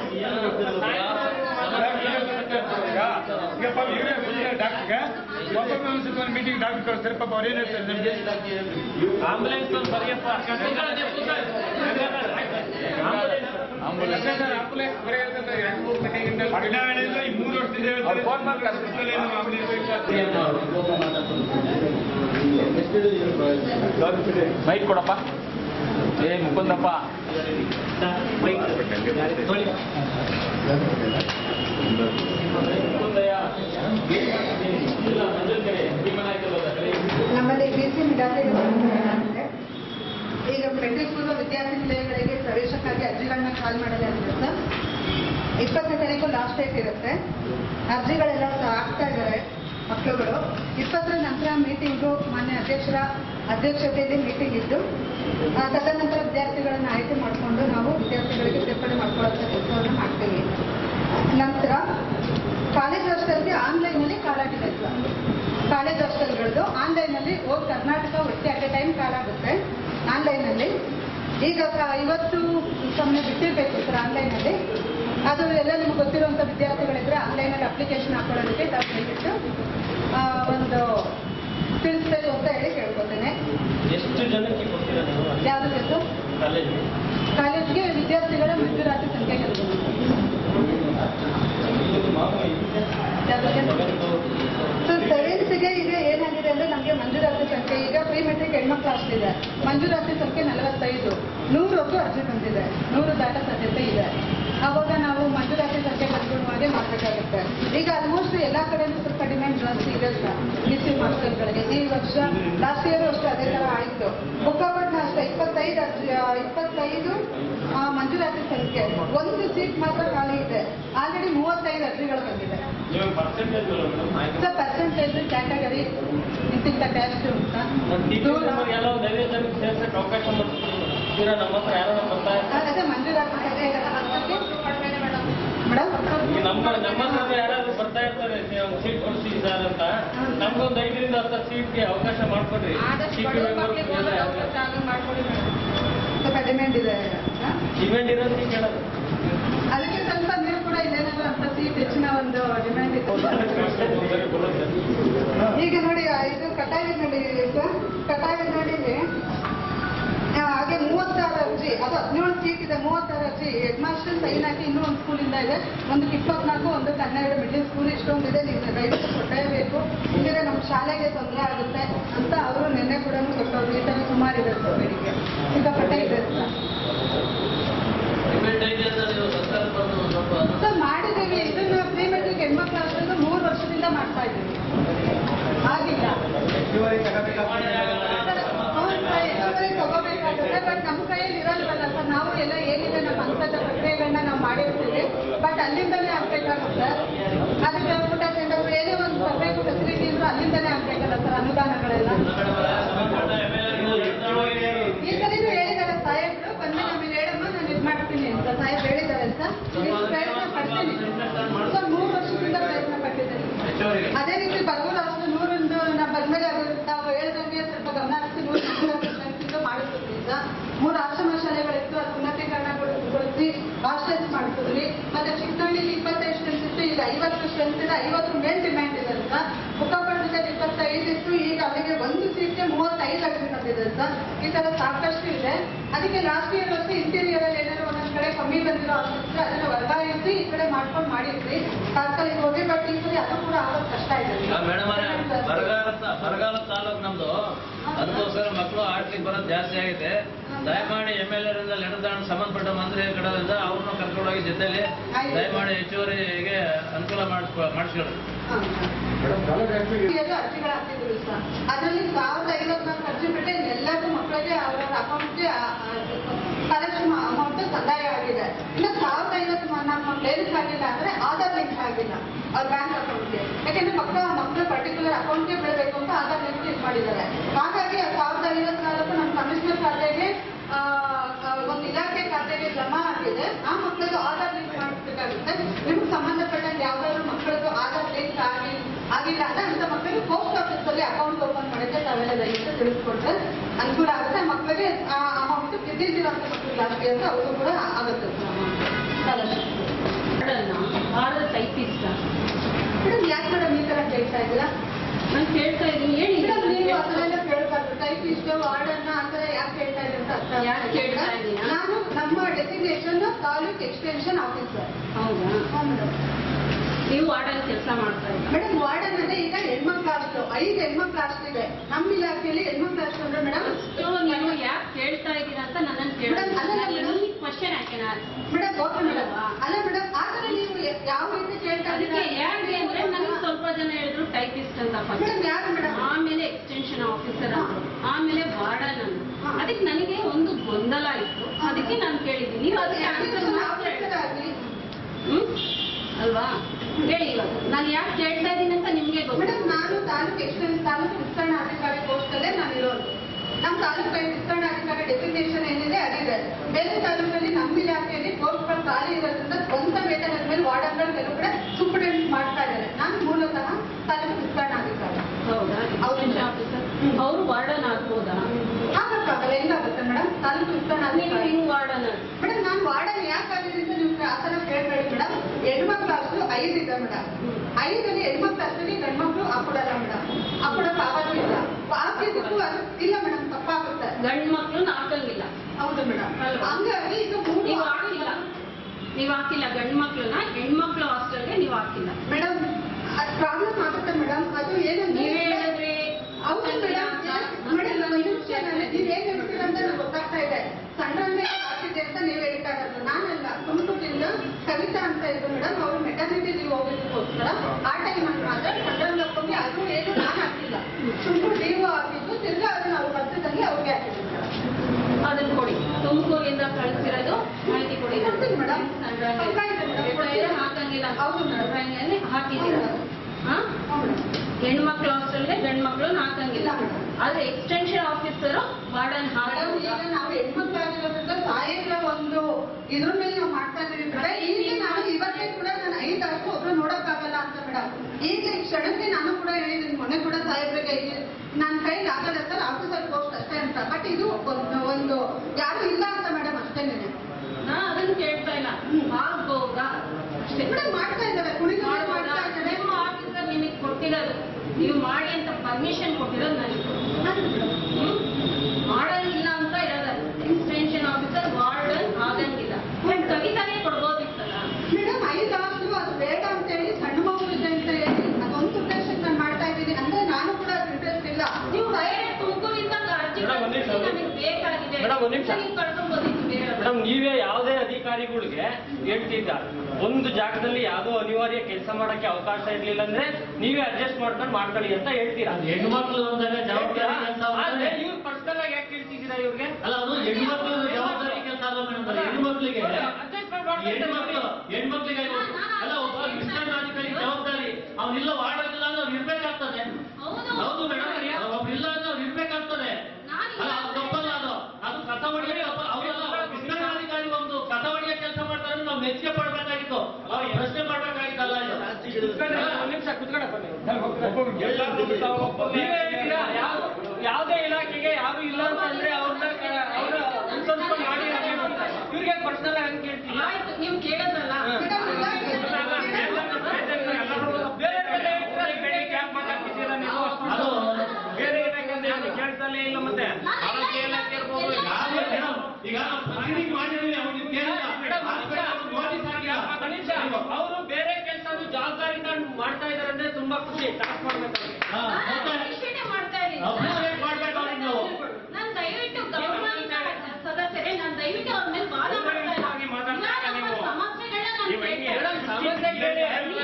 ಈಗ ಪಾಪ ಇವರೇ ಬಂದಿದ್ದಾರೆ ಡಾಕ್ಟರ್ಗೆ ಒಬ್ಬೊಬ್ಬ ಒಂದ್ಸತಿ ಒಂದು ಮೀಟಿಂಗ್ ಡಾಕ್ಟರ್ ಕಳಿಸ್ತಾರೆ ಪಾಪ ಅವ್ರು ಏನ್ ಹೇಳ್ತಾರೆ ನಮ್ಗೆ ಆಂಬುಲೆನ್ಸ್ ಒಂದು ಸರಿಯಪ್ಪ ಪಟ್ನಾವಣೆಯಿಂದ ಈ ಮೂರು ವರ್ಷದಿಂದ ಹೇಳ್ತಾರೆ ಮೈಕ್ ಕೊಡಪ್ಪ ಏ ಮುಕುಂದಪ್ಪ ನಮ್ಮಲ್ಲಿ ಬಿ ಸಿ ವಿದ್ಯಾರ್ಥಿಗಳು ಏನಾಗಿದೆ, ಈಗ ಪದವಿ ಪೂರ್ವ ವಿದ್ಯಾರ್ಥಿ ನಿಲಯಗಳಿಗೆ ಪ್ರವೇಶಕ್ಕಾಗಿ ಅರ್ಜಿಗಳನ್ನ ಕಾಲ್ ಮಾಡಲಾಗಿದೆ ಸರ್ ಇಪ್ಪತ್ತನೇ ತಾರೀಕು ಲಾಸ್ಟ್ ಡೇಟ್ ಇರುತ್ತೆ ಅರ್ಜಿಗಳೆಲ್ಲ ಸ- ಹಾಕ್ತಾ ಇದ್ದಾರೆ ಮಕ್ಕಳುಗಳು ಇಪ್ಪತ್ತರ ನಂತರ ಮೀಟಿಂಗು ಮಾನ್ಯ ಅಧ್ಯಕ್ಷರ ಅಧ್ಯಕ್ಷತೆಯಲ್ಲಿ ಮೀಟಿಂಗ್ ಇದ್ದು ಆ, ತದನಂತರ ವಿದ್ಯಾರ್ಥಿಗಳನ್ನು ಆಯ್ಕೆ ಮಾಡಿಕೊಂಡು ನಾವು ವಿದ್ಯಾರ್ಥಿಗಳಿಗೆ ಸೇರ್ಪಡೆ ಮಾಡ್ಕೊಳ್ಳೋಂಥ ಕೆಲಸವನ್ನು ಮಾಡ್ತೀವಿ ನಂತರ ಕಾಲೇಜ್ ಹಾಸ್ಟೆಲ್ಗೆ ಆನ್ಲೈನಲ್ಲಿ ಕಾಲಾಗಿದೆ ಸರ್ ಕಾಲೇಜ್ ಹಾಸ್ಟೆಲ್ಗಳದ್ದು ಆನ್ಲೈನಲ್ಲಿ ಹೋಗಿ ಕರ್ನಾಟಕ ಒಟ್ಟೆ ಅಟ್ ಎ ಟೈಮ್ ಕಾಲಾಗುತ್ತೆ ಆನ್ಲೈನಲ್ಲಿ ಈಗ ಕ- ಇವತ್ತು ಸುಮ್ಮನೆ ಬಿಟ್ಟಿರ್ಬೇಕು ಸರ್ ಆನ್ಲೈನಲ್ಲಿ ಅದು ಎಲ್ಲ ನಿಮ್ಗೆ ಗೊತ್ತಿರುವಂಥ ವಿದ್ಯಾರ್ಥಿಗಳಿದ್ರೆ ಆನ್ಲೈನಲ್ಲಿ ಅಪ್ಲಿಕೇಶನ್ ಹಾಕೊಳ್ಳೋದಕ್ಕೆ ತಾವು ದಯವಿಟ್ಟು ಆ, ಒಂದು ತಿಳಿಸ್ಬೇಕು ಅಂತ ಹೇಳಿ ಕೇಳ್ಕೊತೇನೆ ಎಷ್ಟು ಜನಕ್ಕೆ ಕೊಡ್ತೀರಾ ನೀವು ಯಾವುದಕ್ಕೆ ಸರ್ ಕಾಲೇಜ್ ಕಾಲೇಜ್ಗೆ ವಿದ್ಯಾರ್ಥಿಗಳ ಮಂಜೂರಾತಿ ಸಂಖ್ಯೆ ಸರ್ ಸೆವೆನ್ಸ್ಗೆ ಈಗ ಏನಾಗಿದೆ ಅಂದ್ರೆ ನಮಗೆ ಮಂಜೂರಾತಿ ಸಂಖ್ಯೆ ಈಗ ಪ್ರೀ ಮೆಟ್ರಿಕ್ ಹೆಣ್ಮಕ್ಳು ಅಷ್ಟಿದೆ ಮಂಜೂರಾತಿ ಸಂಖ್ಯೆ ನಲವತ್ತೈದು ನೂರಕ್ಕೂ ಅರ್ಜಿ ಬಂದಿದೆ ನೂರು ದಾಟ ಸಾಧ್ಯತೆ ಇದೆ ಅವಾಗ ನಾವು ಮಂಜೂರಾತಿ ಸಂಖ್ಯೆ ಅನುಗುಣವಾಗಿ ಮಾಡಬೇಕಾಗುತ್ತೆ ಈಗ ಆಲ್ಮೋಸ್ಟ್ ಎಲ್ಲ ಕಡೆನೂ ಸ್ವಲ್ಪ ಡಿಮ್ಯಾಂಡ್ ಜಾಸ್ತಿ ಇದೆ ಸರ್ ಮಿಸ್ ಮಾಸ್ಟರ್ಗಳಿಗೆ ಈ ವರ್ಷ ಲಾಸ್ಟ್ ಇಯರ್ ಅಷ್ಟೇ ಅದೇ ಥರ ಆಯಿತು ಬುಕ್ಕಾಪಟ್ನ ಅಷ್ಟೇ ಇಪ್ಪತ್ತೈದು ಅರ್ಜಿ ಆ, ಇಪ್ಪತ್ತೈದು ಆ, ಮಂಜೂರಾತಿ ಸಂಖ್ಯೆ ಒಂದು ಸೀಟ್ ಮಾತ್ರ ಖಾಲಿ ಇದೆ ಆಲ್ರೆಡಿ ಮೂವತ್ತೈದು ಅರ್ಜಿಗಳು ಬಂದಿದೆ ನೀವು ಪರ್ಸೆಂಟೇಜ್ ಸರ್ ಪರ್ಸೆಂಟೇಜ್ ಕ್ಯಾಟಗರಿ ಇಂತಿಂತ ಕ್ಯಾಸ್ಟ್ ಅಂತ ಟೀಚರ್ ಎಲ್ಲ ಒಂದು ಐವತ್ತು ಜನಕ್ಕೆ ಸೇರ್ಸಕ್ಕೆ ಅವಕಾಶ ಮಾಡ್ತೀರಾ ನಮ್ಮ ಹತ್ರ ಯಾರೋ ಬರ್ತಾ ಇರ್ತಾರೆ ಅದೇ ಮಂಜೂರಾತಿ ಸಂಖ್ಯೆ ಮೇಡಮ್ ಈಗ ನಮ್ಮ ನಮ್ಮ ಹತ್ರ ಯಾರಾದ್ರೂ ಬರ್ತಾ ಇರ್ತಾರೆ ಒಂದು ಸೀಟ್ ಕೊಡಿಸಿ ಸರ್ ಅಂತ ನಮ್ಗೊಂದು ಐದರಿಂದ ಹತ್ತು ಸೀಟ್ಗೆ ಅವಕಾಶ ಮಾಡ್ಕೊಡ್ರಿ ಆದಷ್ಟು ಸೀಟ್ ಬಡವ್ರ ಮಕ್ಳಿಗೆ ಓದೋದು ಅವಕಾಶ ಆಗ ಮಾಡ್ಕೊಡಿ ಮೇಡಮ್. ಸ್ವಲ್ಪ ಡಿಮ್ಯಾಂಡ್ ಇದೆ ಆ? ಡಿಮ್ಯಾಂಡ್ ಇರೋದು ಕೇಳೋದು ಅದಕ್ಕೆ ಸ್ವಲ್ಪ ನೀವು ಕೂಡ ಇಲ್ಲೇನಾದ್ರೂ ಅಂತ ಸೀಟ್ ಹೆಚ್ಚಿನ ಒಂದು ಡಿಮ್ಯಾಂಡ್ ಇದೆ ಈಗ ನೋಡಿ ಆ, ಇದು ಕಟಾವಿನಲ್ಲಿ ಸರ್ ಕಟಾವಿನಲ್ಲಿ ಆ, ಹಾಗೆ ಮೂವತ್ತಾರು ಅರ್ಜಿ ಅದು ಹದಿನೇಳು ಸೀಟ್ ಇದೆ ಮೂವತ್ತಾರು ಅರ್ಜಿ ಹೆಡ್ ಮಾಸ್ಟರ್ ಸೈನ್ ಹಾಕಿ ಇನ್ನೂ ಒಂದು ಸ್ಕೂಲಿಂದ ಇದೆ ಒಂದು ಇಪ್ಪತ್ನಾಲ್ಕು ಒಂದು ಹನ್ನೆರಡು ಮಿಡ್ಲ್ ಸ್ಕೂಲ್ ಇಷ್ಟೊಂದಿದೆ ನೀವು ದಯವಿಟ್ಟು ಕೊಟ್ಟೇಬೇಕು ಇಲ್ಲದೆ ನಮ್ಮ ಶಾಲೆಗೆ ತೊಂದರೆ ಆಗುತ್ತೆ ಅಂತ ಅವರು ನಿನ್ನೆ ಕೂಡ ಕೊಟ್ಟವ್ರು ಈ ಥರ ಸುಮಾರು ಇದೆ ಸರ್ ಬೆಳಿಗ್ಗೆ ಸಿಕ್ಕಾಪಟ್ಟೆ ಇದೆ ಸರ್ ಡಿಬೇಟ್ ಐತೆ ಅಂತ ನೀವು ಸರ್ಕಾರ ಬಂದು ಒಂದು ಸ್ವಲ್ಪ ಅದು- ಸರ್ ಮಾಡಿದ್ದೀವಿ ಇದನ್ನ ಪ್ರೀ ಮೆಟ್ರಿಕ್ ಹೆಣ್ಮಕ್ಳು ಅಷ್ಟೊಂದು ಮೂರು ವರ್ಷದಿಂದ ಮಾಡ್ತಾ ಇದ್ದೀವಿ ಆಗಿಲ್ಲ ಹೌದು ಸರ್, ಹೆಚ್ಚುವರಿ ತಗೋಬೇಕಾಗುತ್ತೆ ಬಟ್ ನಮ್ಮ ಕೈಯಲ್ಲಿ ಇರಲ್ವಲ್ಲ ಸರ್ ನಾವು ಎಲ್ಲ ಏನಿದೆ ನಮ್ಮ ಹಂತದ ಪ್ರಕ್ರಿಯೆಗಳನ್ನ ನಾವು ಮಾಡಿರ್ತೀವಿ ಬಟ್ ಅಲ್ಲಿಂದಲೇ ಆಗ್ಬೇಕಾಗುತ್ತೆ ಅದಕ್ಕೆ ಊಟ ತಿಂಡಿ ಏನೇ ಒಂದು ಬರಬೇಕು ಫೆಸಿಲಿಟಿ ಇದ್ರು ಅಲ್ಲಿಂದಲೇ ಆಗ್ಬೇಕಲ್ಲ ಸರ್ ಅನುದಾನ ಪ್ರಯತ್ನ ಪಡ್ತೀನಿ ಸರ್ ಮೂರು ವರ್ಷದಿಂದ ಪ್ರಯತ್ನ ಪಟ್ಟಿದ್ದೀನಿ ಅದೇ ರೀತಿ ಬಡವರು ಅಷ್ಟು ನೂರೊಂದು ನಾವು ಬಂದ್ಮೇಲೆ ಅವರು ನಾವು ಹೇಳ್ದಂಗೆ ಸ್ವಲ್ಪ ಗಮನ ಹರಿಸಿ ನೂರು ಸ್ಟ್ರೆಂತ್ ಮಾಡಿಸೋದ್ರಿಂದ ಮೂರು ಆಶ್ರಮ ಶಾಲೆಗಳಿತ್ತು ಅದು ಉನ್ನತೀಕರಣಗೊಳಿಸಿ ಹಾಸ್ಟೆಲ್ಸ್ ಮಾಡಿಸಿದ್ರಿ ಮತ್ತೆ ಚಿಕ್ಕನಹಳ್ಳಿಲಿ ಇಪ್ಪತ್ತೈದು ಸ್ಟ್ರೆಂತ್ ಇತ್ತು ಈಗ ಐವತ್ತು ಸ್ಟ್ರೆಂತ್ ಇದೆ ಐವತ್ತು ಮೇಲ್ ಡಿಮ್ಯಾಂಡ್ ಇದೆ ಅಂತ ಮುಖಪಟ್ಟಣದಲ್ಲಿ ಇಪ್ಪತ್ತೈದು ಇತ್ತು ಈಗ ಅಲ್ಲಿಗೆ ಒಂದು ಸೀಟ್ಗೆ ಮೂವತ್ತೈದು ಆಗಿರ್ತದೆ ಸರ್ ಈ ತರ ಸಾಕಷ್ಟು ಇದೆ ಅದಕ್ಕೆ ಲಾಸ್ಟ್ ಇಯರ್ ವರ್ಷ ಇಂಟೀರಿಯರ್ ಅಲ್ಲಿ ಏನಾದ್ರು ಒಂದೊಂದ್ ಕಡೆ ಕಮ್ಮಿ ಬಂದಿರೋ ಅವಶ್ಯಕತೆ ಅದನ್ನ ವರ್ಗಾಯಿಸಿ ಈ ಕಡೆ ಮಾಡ್ಕೊಂಡು ಮಾಡಿದ್ವಿ ತಾತ್ಕಾಲಿಕ ಹೋಗಿ ಬಟ್ ಈ ಸರಿ ಅದು ಕೂಡ ಆಗೋದು ಕಷ್ಟ ಇದೆ ಮೇಡಮ್ ಬರಗಾಲ ಬರಗಾಲ ತಾಲೂಕು ನಮ್ದು ಅದಕ್ಕೋಸ್ಕರ ಮಕ್ಕಳು ಆಡ್ಲಿಕ್ಕೆ ಬರೋದು ಜಾಸ್ತಿ ಆಗಿದೆ ದಯಮಾಡಿ ಎಮ್ ಎಲ್ ಎರಿಂದ ಲೆಟರ್ ಸಂಬಂಧಪಟ್ಟ ಮಂತ್ರಿ ಕಡೆಯಿಂದ ಅವ್ರನ್ನ ಕರ್ಕೊಂಡೋಗಿ ಜೊತೆಲಿ ದಯಮಾಡಿ ಹೆಚ್ಚುವರಿಗೆ ಅನುಕೂಲ ಮಾಡಿಸ್ಕೊ ಮಾಡಿಸ್ಕೊಳ್ಳಿ ಇದು ಅರ್ಜಿಗಳು ಹಾಕಿದ್ರು ಸರ್ ಅದರಲ್ಲಿ ಸಾವಿರದ ಐವತ್ನಾಲ್ಕು ಅರ್ಜಿ ಬಿಟ್ಟರೆ ಎಲ್ಲರಿಗೂ ಮಕ್ಕಳಿಗೆ ಅವರವರ ಅಕೌಂಟ್ಗೆ ಕಲೆಕ್ಷನ್ ಅಮೌಂಟ್ ಸಂದಾಯ ಆಗಿದೆ ಇನ್ನು ಸಾವಿರದ ಐವತ್ತು ನಾಲ್ಕು ಮಕ್ಕಳು ಏನಕ್ಕೆ ಆಗಿಲ್ಲ ಅಂದ್ರೆ ಆಧಾರ್ ಲಿಂಕ್ ಆಗಿಲ್ಲ ಅವ್ರ ಬ್ಯಾಂಕ್ ಅಕೌಂಟ್ಗೆ ಯಾಕೆಂದ್ರೆ ಮಕ್ಕಳು ಮಕ್ಕಳು ಪರ್ಟಿಕ್ಯುಲರ್ ಅಕೌಂಟ್ಗೆ ಬಿಡಬೇಕು ಅಂತ ಆಧಾರ್ ಲಿಂಕ್ ಇದು ಮಾಡಿದ್ದಾರೆ ಹಾಗಾಗಿ ಆ ಸಾವಿರದ ಐವತ್ನಾಲ್ಕು ನಮ್ಮ ಕಮಿಷನರ್ ಖಾತೆಗೆ ಆ, ಆ, ಒಂದು ಇಲಾಖೆ ಖಾತೆಗೆ ಜಮಾ ಆಗಿದೆ ಆ ಮಕ್ಕಳಿಗೆ ಆಧಾರ್ ಲಿಂಕ್ ಮಾಡಿಸ್ಬೇಕಾಗುತ್ತೆ ನಿಮ್ಗೆ ಸಂಬಂಧಪಟ್ಟಂಗೆ ಯಾವ್ದಾದ್ರು ಮಕ್ಕಳಿಗೂ ಆಧಾರ್ ಲಿಂಕ್ ಆಗಿ ಆಗಿಲ್ಲ ಅಂದ್ರೆ ಅಂತ ಮಕ್ಕಳಿಗೆ ಪೋಸ್ಟ್ ಆಫೀಸ್ ಅಲ್ಲಿ ಅಕೌಂಟ್ ಓಪನ್ ಮಾಡೋಕ್ಕೆ ತಾವೆಲ್ಲ ದಯವಿಟ್ಟು ತಿಳಿಸ್ಕೊಟ್ರೆ ಅನುಕೂಲ ಆಗುತ್ತೆ ಮಕ್ಕಳಿಗೆ ಆ ಅಮೌಂಟ್ ಬಿದ್ದಿದ್ದಿರೋಂಥ ಮಕ್ಕಳಿಗೆ ಜಾಸ್ತಿ ಅಂತ ಅವರು ಕೂಡ ಆಗುತ್ತೆ ಆರ್ಡರ್ ಟೈಪಿಸ್ಟ್ ಮೇಡಮ್ ಯಾಕೆ ಮೇಡಮ್ ಈ ತರ ಕೇಳ್ತಾ ಇದ್ದೀರಾ ನಾನು ಕೇಳ್ತಾ ಇದ್ದೀನಿ ಹೇಳಿ ಮೇಡಮ್ ನೀವು ಅದನ್ನೆಲ್ಲ ಕೇಳ್ಬಾರ್ದು ಟೈಪ್ ಇಷ್ಟು ವಾರ್ಡನ್ನ ಆ ಥರ ಯಾಕೆ ಕೇಳ್ತಾ ಇದ್ದೀರಾ ಅಂತ ಅರ್ಥ ಆಗ್ತಾ ಯಾಕೆ ಇಲ್ಲ. ಕೇಳ್ತಾ ಇದ್ದೀರಾ? ನಾನು ನಮ್ಮ ಡೆಸಿಗ್ನೇಷನ್ ತಾಲೂಕ್ ಎಕ್ಸ್ಟೆನ್ಷನ್ ಆಫೀಸರ್ ಹೌದಾ ಮೇಡಮ್ ನೀವು ವಾರ್ಡನ್ ಕೆಲಸ ಮಾಡ್ತಾ ಇದ್ದೀರಾ ಮೇಡಮ್ ವಾರ್ಡನ್ ಅಂದ್ರೆ ಈಗ ಹೆಣ್ಮಕ್ಳು ಅಷ್ಟು ಐದು ಹೆಣ್ಮಕ್ಳು ಅಷ್ಟಿದೆ ನಮ್ಮ ಇಲಾಖೆಯಲ್ಲಿ ಹೆಣ್ಮಕ್ಳು ಅಷ್ಟು ಅಂದ್ರೆ ಮೇಡಮ್ ಸೊ ನೀವು ಯಾಕೆ ಕೇಳ್ತಾ ಇದ್ದೀರಾ ಅಂತ ನನ್ನನ್ನು ಮೇಡಮ್, ಅಲ್ಲ ಕೇಳಿದ್ರೆ ಮೇಡಮ್. ಕ್ವಶನ್ ಹಾಕಿ ನಾನು ಮೇಡಮ್ ಓಕೆ ಮೇಡಮ್ ಅಲ್ಲ ಮೇಡಮ್ ಆ ಥರ ನೀವು ಯಾವ ರೀತಿ ಕೇಳ್ತಾ ಅದಕ್ಕೆ ಇದ್ದೀರಾ ಯಾಕೆ ಅಂದ್ರೆ ನನಗೆ ಸ್ವಲ್ಪ ಜನ ಹೇಳಿದ್ರು ಟೈಪಿಸ್ಟ್ ಅಂತ first. ಮೇಡಮ್ ಯಾರು ಮೇಡಮ್ ಆಮೇಲೆ ಎಕ್ಸ್ಟೆನ್ಷನ್ ಆಫೀಸರ್ ಅಂತ ಆಮೇಲೆ ವಾರ್ಡನ್ ಅಂತ ಅದಕ್ಕೆ ನನಗೆ ಒಂದು ಗೊಂದಲ ಇತ್ತು ಅದಕ್ಕೆ ನಾನು ಕೇಳಿದ್ದೀನಿ ನೀವು ಅದಕ್ಕೆ ಆನ್ಸರ್ ಮಾತ್ರ ಹೇಳಿ. ಆಫೀಸರ್ ಆಗಿ ಹ್ಮ್? ಅಲ್ವಾ ಹೇಳಿ ಇವಾಗ ನಾನು ಯಾಕೆ ಕೇಳ್ತಾ ಇದ್ದೀನಿ ಅಂತ ನಿಮ್ಗೆ ಗೊತ್ತು ಮೇಡಮ್ ನಾನು ತಾಲೂಕು ಎಕ್ಸ್ಟೆನ್ಸ್ ತಾಲೂಕು ವಿಸ್ತರಣಾಧಿಕಾರಿ ಪೋಸ್ಟಲ್ಲೇ ನಾನು ಇರೋದು ನಮ್ಮ ತಾಲೂಕು ವಿಸ್ತರಣಾಧಿಕಾರಿ ಡೆಸಿಗ್ನೇಷನ್ ಏನಿದೆ ಅದಿದೆ ಬೇರೆ ತಾಲೂಕಲ್ಲಿ ನಮ್ಮ ಇಲಾಖೆಯಲ್ಲಿ ಪೋಸ್ಟ್ಗಳು ಖಾಲಿ ಇರೋದ್ರಿಂದ ಸ್ವಂತ ವೇತನದ ಮೇಲೆ ವಾರ್ಡನ್ಗಳು ಕೆಲವು ಕಡೆ ಸೂಪರ್ಡೆಂಟ್ ಮಾಡ್ತಾ ಇದ್ದಾರೆ ನಾನು ಮೂಲತಃ ತಾಲೂಕು ವಿಸ್ತರಣಾಧಿಕಾರಿ ಹೌದಾ ಎಕ್ಸ್ಟೆನ್ಷನ್ ಆಫೀಸರ್ ಅವರು ವಾರ್ಡನ್ ಆಗ್ಬೋದಾ ಆಗಕ್ಕಾಗಲ್ಲ ಹೆಂಗಾಗುತ್ತೆ ಮೇಡಮ್ ತಾಲೂಕು ನೀವು ವಿಸ್ತರಣಾಧಿಕಾರಿ ಹಿಂಗ್ ವಾರ್ಡನ್ ಮೇಡಮ್ ನಾನು ವಾರ್ಡನ್ ಯಾಕಾಗಿದೆ ಅಂತ ನೀವು ಆ ಥರ ಕೇಳಬೇಡಿ ಮೇಡಮ್ ಹೆಣ್ಮಕ್ಳು ಅಷ್ಟು ಐದಿದೆ ಮೇಡಮ್ ಐದಲ್ಲಿ ಹೆಣ್ಮಕ್ಳು ಅಷ್ಟಕ್ಕೆ ಗಂಡ್ಮಕ್ಳು ಹಾಕೊಡಲ್ಲ ಮೇಡಮ್ ಹಾಕೊಡಕ್ ಆಗೋದಿಲ್ಲ ಹಾಕಿದ್ದಕ್ಕೂ ಅದು ಇಲ್ಲ ಮೇಡಮ್ ತಪ್ಪಾಗುತ್ತೆ ಗಂಡ್ ಮಕ್ಳು ಹಾಕಂಗಿಲ್ಲ ಹೌದು ಮೇಡಮ್ ಅಲ್ವಾ? ಹಂಗಾಗಿ ಇದು ಮೂರು ನೀವು ಹಾಕಿಲ್ಲ ನೀವು ಹಾಕಿಲ್ಲ ಗಂಡ್ ಮಕ್ಳನ್ನ ಹೆಣ್ಮಕ್ಳು ಹಾಸ್ಟೆಲ್ಗೆ ನೀವು ಹಾಕಿಲ್ಲ ಮೇಡಮ್ ಅದು ಪ್ರಾಬ್ಲಮ್ ಆಗುತ್ತೆ ಮೇಡಮ್ ಅದು ಏನಂದ್ರೆ ನೀವೇ ಹೇಳಿದ್ರಿ ಹೌದು ಮೇಡಮ್ ಮೇಡಮ್ ಒಂದು ನಿಮಿಷ ನಾನು ನೀವು ಏನ್ ಹೇಳ್ತೀರ ಅಂತ ನನಗೆ ಗೊತ್ತಾಗ್ತಾ ಇದೆ ಸಣ್ಣ ಆಗ್ತಿದೆ ಅಂತ ನೀವು ಹೇಳ್ತಾ ಇರೋದು ನಾನಲ್ಲ ತುಮಕೂರಿನಿಂದ ಕವಿತಾ ಅಂತ ಇದ್ರು ಮೇಡಮ್ ಅವರು ಮೆಟರ್ನಿಟಿ ಲೀವ್ ಹೋಗೋದಕ್ಕೋಸ್ಕರ ಆ ಟೈಮ್ ಅಲ್ಲಿ ಮಾತ್ರ ಸಣ್ಣ ಹೋಗಿ ಅದು ಏನು ನಾನು ಹಾಕಿಲ್ಲ ತುಮಕೂರು ಲೀವ್ ಹಾಕಿದ್ದು ತಿರ್ಗಾ ಅದನ್ನ ಅವ್ರು ಬರ್ತಿದ್ದಂಗೆ ಅವ್ರಿಗೆ ಹಾಕಿದ್ರು ಮೇಡಮ್ ಅದನ್ನ ಕೊಡಿ ತುಮಕೂರಿಂದ ಕಳಿಸಿರೋದು ಮಾಹಿತಿ ಕೊಡಿ ಕೊಡ್ತೀನಿ ಮೇಡಮ್. ಎಷ್ಟೈತೆ ಹಾಕಂಗಿಲ್ಲ ಹೌದು ಮೇಡಮ್. ಸಂಘಟನೆಯಲ್ಲಿ ಹಾಕಿದ್ದೀರ ಹಾ ಹೆಣ್ಮಕ್ಳು ಹಾಸ್ಟೆಲ್ಗೆ ಗಂಡ್ ಮಕ್ಳು ಹಾಕಂಗಿಲ್ಲ ಆದ್ರೆ ಎಕ್ಸ್ಟೆನ್ಷನ್ ಆಫೀಸರ್ ವಾರ್ಡನ್ ಮೇಡಮ್ ಹಾಕಂಗಿಲ್ಲ ಈಗ ನಾವು ಹೆಣ್ಮಕ್ಳಾಗಿರೋದ್ರಿಂದ ಸಾಯಂಕಾಲ ಒಂದು ಇದ್ರ ಮೇಲೆ ನಾವು ಮಾಡ್ತಾ ಇದೀವಿ ಮೇಡಮ್ ಈಗ ನಾನು ಇವತ್ತೇ ಕೂಡ ನಾನು ಐದು ತಾಸು ಒಬ್ರು ನೋಡಕ್ಕಾಗಲ್ಲ ಅಂತ ಮೇಡಮ್ ಈಗ ಈ ಕ್ಷಣಕ್ಕೆ ನಾನು ಕೂಡ ಹೇಳಿದ್ದೀನಿ ಮೊನ್ನೆ ಕೂಡ ಸಾಹೇಬ್ರಿಗೆ ನನ್ನ ಕೈಲಿ ಆಗಲ್ಲ ಸರ್ ಆಫೀಸರ್ ಪೋಸ್ಟ್ ಅಷ್ಟೇ ಅಂತ ಬಟ್ ಇದು ಒಂದು ಒಂದು ಯಾರು ಇಲ್ಲ ಅಂತ ಮೇಡಮ್ ಅಷ್ಟೇನೆ ನಾ ಅದನ್ನ ಕೇಳ್ತಾ ಇಲ್ಲ ಆಗ್ಬಹುದಾ ಅಷ್ಟೇ ಮೇಡಮ್ ಮಾಡ್ತಾ ಇದ್ದಾರೆ ಕುಣಿತ ಮಾಡ್ಬೋದಾ? ಮಾಡ್ತಾ ಇದ್ದಾರೆ ನಿಮ್ಮ ಆಫೀಸರ್ ನಿಮಗೆ ಕೊಟ್ಟಿರೋದು ನೀವು ಮಾಡಿ ಅಂತ ಪರ್ಮಿಷನ್ ಕೊಟ್ಟಿರೋದು ನನಗೆ ಹ್ಮ್? ಮಾಡಂಗಿಲ್ಲ ಅಂತ ಇರೋದಲ್ಲ ಎಕ್ಸ್ಟೆನ್ಷನ್ ಆಫೀಸರ್ ವಾರ್ಡನ್ ಆಗಂಗಿಲ್ಲ ಬಟ್ ಕವಿತಾನೇ ಕೊಡ್ಬೋದಿತ್ತಲ್ಲ ಮೇಡಮ್ ಐದು ತಾಸು ಅದು ಬೇಡ ಅಂತ ಹೇಳಿ ಸಣ್ಣ ಮಗು ಇದೆ ಅಂತ ಹೇಳಿ ಅದೊಂದು ಉದ್ದೇಶಕ್ಕೆ ನಾನು ಮಾಡ್ತಾ ಇದ್ದೀನಿ ಅಂದ್ರೆ ನಾನು ಕೂಡ ಇಂಟ್ರೆಸ್ಟ್ ಇಲ್ಲ ನೀವು ಡೈರೆಕ್ಟ್ ತುಮಕೂರಿಂದ ಅರ್ಜಿ ಮೇಡಮ್, ಒಂದ್ ನಿಮಿಷ, ಕಳ್ಸಿ, ನಮಗೆ ಬೇಕಾಗಿದೆ ಮೇಡಮ್, ಒಂದ್ ನಿಮಿಷ. ನೀವು ಕರ್ಕೊಂಡ್ಬಂದಿದ್ದು ಬೇರೆ ಮೇಡಮ್ ನೀವೇ ಯಾವುದೇ ಅಧಿಕಾರಿಗಳಿಗೆ ಹೇಳ್ತಿದ್ದ ಒಂದು ಜಾಗದಲ್ಲಿ ಯಾವುದೋ ಅನಿವಾರ್ಯ ಕೆಲಸ ಮಾಡಕ್ಕೆ ಅವಕಾಶ ಇರ್ಲಿಲ್ಲ ಅಂದ್ರೆ ನೀವೇ ಅಡ್ಜಸ್ಟ್ ಮಾಡ್ಕೊಂಡು ಮಾಡ್ಕೊಳ್ಳಿ ಅಂತ ಹೇಳ್ತೀರಾ ಹೆಣ್ಮಕ್ಳು ಅಂದಾಗ ಜವಾಬ್ದಾರಿ ಕೆಲಸ ಆದ್ರೆ ಇವ್ರು ಪರ್ಸನಲ್ ಆಗಿ ಯಾಕೆ ಕೇಳ್ತಿದ್ದೀರಾ ಇವ್ರಿಗೆ ಅಲ್ಲ ಅದು ಹೆಣ್ಮಕ್ಳು ಜವಾಬ್ದಾರಿ ಕೆಲಸ ಅಲ್ಲ ಮೇಡಮ್ ಹೆಣ್ಮಕ್ಳಿಗೆ ಅಡ್ಜಸ್ಟ್ ಮಾಡ್ಕೊಂಡು ಹೆಣ್ಮಕ್ಳು ಹೆಣ್ಮಕ್ಳಿಗೆ ಇವತ್ತು- ಅಲ್ಲ ಒಬ್ಬ ವಿಸ್ತರಣಾಧಿಕಾರಿ ಜವಾಬ್ದಾರಿ ಅವನಿಲ್ಲ ವಾರ್ಡಾಗಿಲ್ಲ ಅಂದ್ರೆ ಅವ್ರು ಇರ್ಬೇಕಾಗ್ತದೆ ಹೌದು. ಹೌದು ಮೇಡಮ್ ಒಬ್ಬ ಇಲ್ಲ ಅಂದ್ರೆ ಅವ್ರು ಇರ್ಬೇಕಾಗ್ತದೆ ನಾನು ಅಲ್ಲ ಅದು ತಪ್ಪಲ್ಲ ಅದು ಅದು ಕಥವಳಿಗೆ ಅವರೆಲ್ಲ ವಿಸ್ತರಣಾಧಿಕಾರಿ ಒಂದು ಕಥವಳಿಗೆ ಕೆಲಸ ಮಾಡ್ತಾರೆ ಅಂದ್ರೆ ನಾವು ಮೆಚ್ಚುಗೆ ಪಡ್ಬೇಕಾಗಿ ಮಾಡ್ಬೇಕಾಗಿತ್ತು ಅವ ಪ್ರಶ್ನೆ ಮಾಡ್ಬೇಕಾಗಿತ್ತಲ್ಲ ಇದು. ಕುತ್ಕೊಂಡ್ರೆ ಒಂದ್ ನಿಮಿಷ ಕುತ್ಕೊಂಡಪ್ಪ ನೀವು ಒಬ್ಬೊಬ್ರು ನೀವೇ ಹೇಳ್ತೀರಾ ಯಾವ ಯಾವುದೇ ಇಲಾಖೆಗೆ ಯಾರು ಇಲ್ಲ ಅಂತಂದ್ರೆ ಅವ್ರನ್ನ ಅವ್ರ ಅನ್ಸನ್ಸ್ಕೊಂಡ್ ಮಾಡಿ ಇವ್ರಿಗೆ ಪರ್ಸನಲ್ ಹಂಗೆ ಕೇಳ್ತೀವಿ ಆಯ್ತು ನೀವು ಕೇಳೋದಲ್ಲ ಬೇರೆ ಕಡೆ ಇಟ್ರೆ ಬೆಳಿಗ್ಗೆ ಯಾಕೆ ಮಾತಾಡ್ತಿದ್ದೀರಾ ನೀವು ಅದು ಬೇರೆ ಇಲಾಖೆ ಅಂತ ಕೇಳ್ತಲೇ ಇಲ್ಲ ಮತ್ತೆ ಆರೋಗ್ಯ ಇಲಾಖೆ ಇರ್ಬೋದು ಯಾವ್ದು ಮೇಡಮ್, ಈಗ ಪ್ರತಿನಿಧಿ ಮಾಡಿದ್ರೆ ಅವ್ರಿಗೆ ಕೇಳಿಲ್ಲ. ಅವರು ಬೇರೆ ಕೆಲಸ ಜವಾಬ್ದಾರಿ ತಗೊಂಡು ಮಾಡ್ತಾ ಇದಾರೆ ಅಂದ್ರೆ ತುಂಬಾ ಖುಷಿ ಟಾಸ್ಕ್ ಮಾಡ್ಬೇಕಾದ್ರೆ ಹಾ, ಮತ್ತೆ ಅಪ್ರಿಷಿಯೇಟ್ ಮಾಡ್ತಾ ಇದ್ದೀನಿ Appreciate ಮಾಡ್ಬೇಕು ಅವ್ರಿಗೆ ನಾವು. ನಾನು ದಯವಿಟ್ಟು ಗೌರವಾನ್ವಿತ ಸದಸ್ಯರೇ ನಾನು ದಯವಿಟ್ಟು ಅವ್ರ ಮೇಲೆ ವಾದ ಮಾಡ್ತಾ ಇಲ್ಲ ಆಗಿ ಮಾತಾಡ್ತಾ ನಾನು ನೀವು. ನಮ್ಮ ಸಮಸ್ಯೆಗಳನ್ನ ನಾನು ನೀವು ಹೆಂಗೆ ಕೇಳ್ತಾ ಹೇಳೋದು ಸಮಸ್ಯೆ ಕೇಳಿ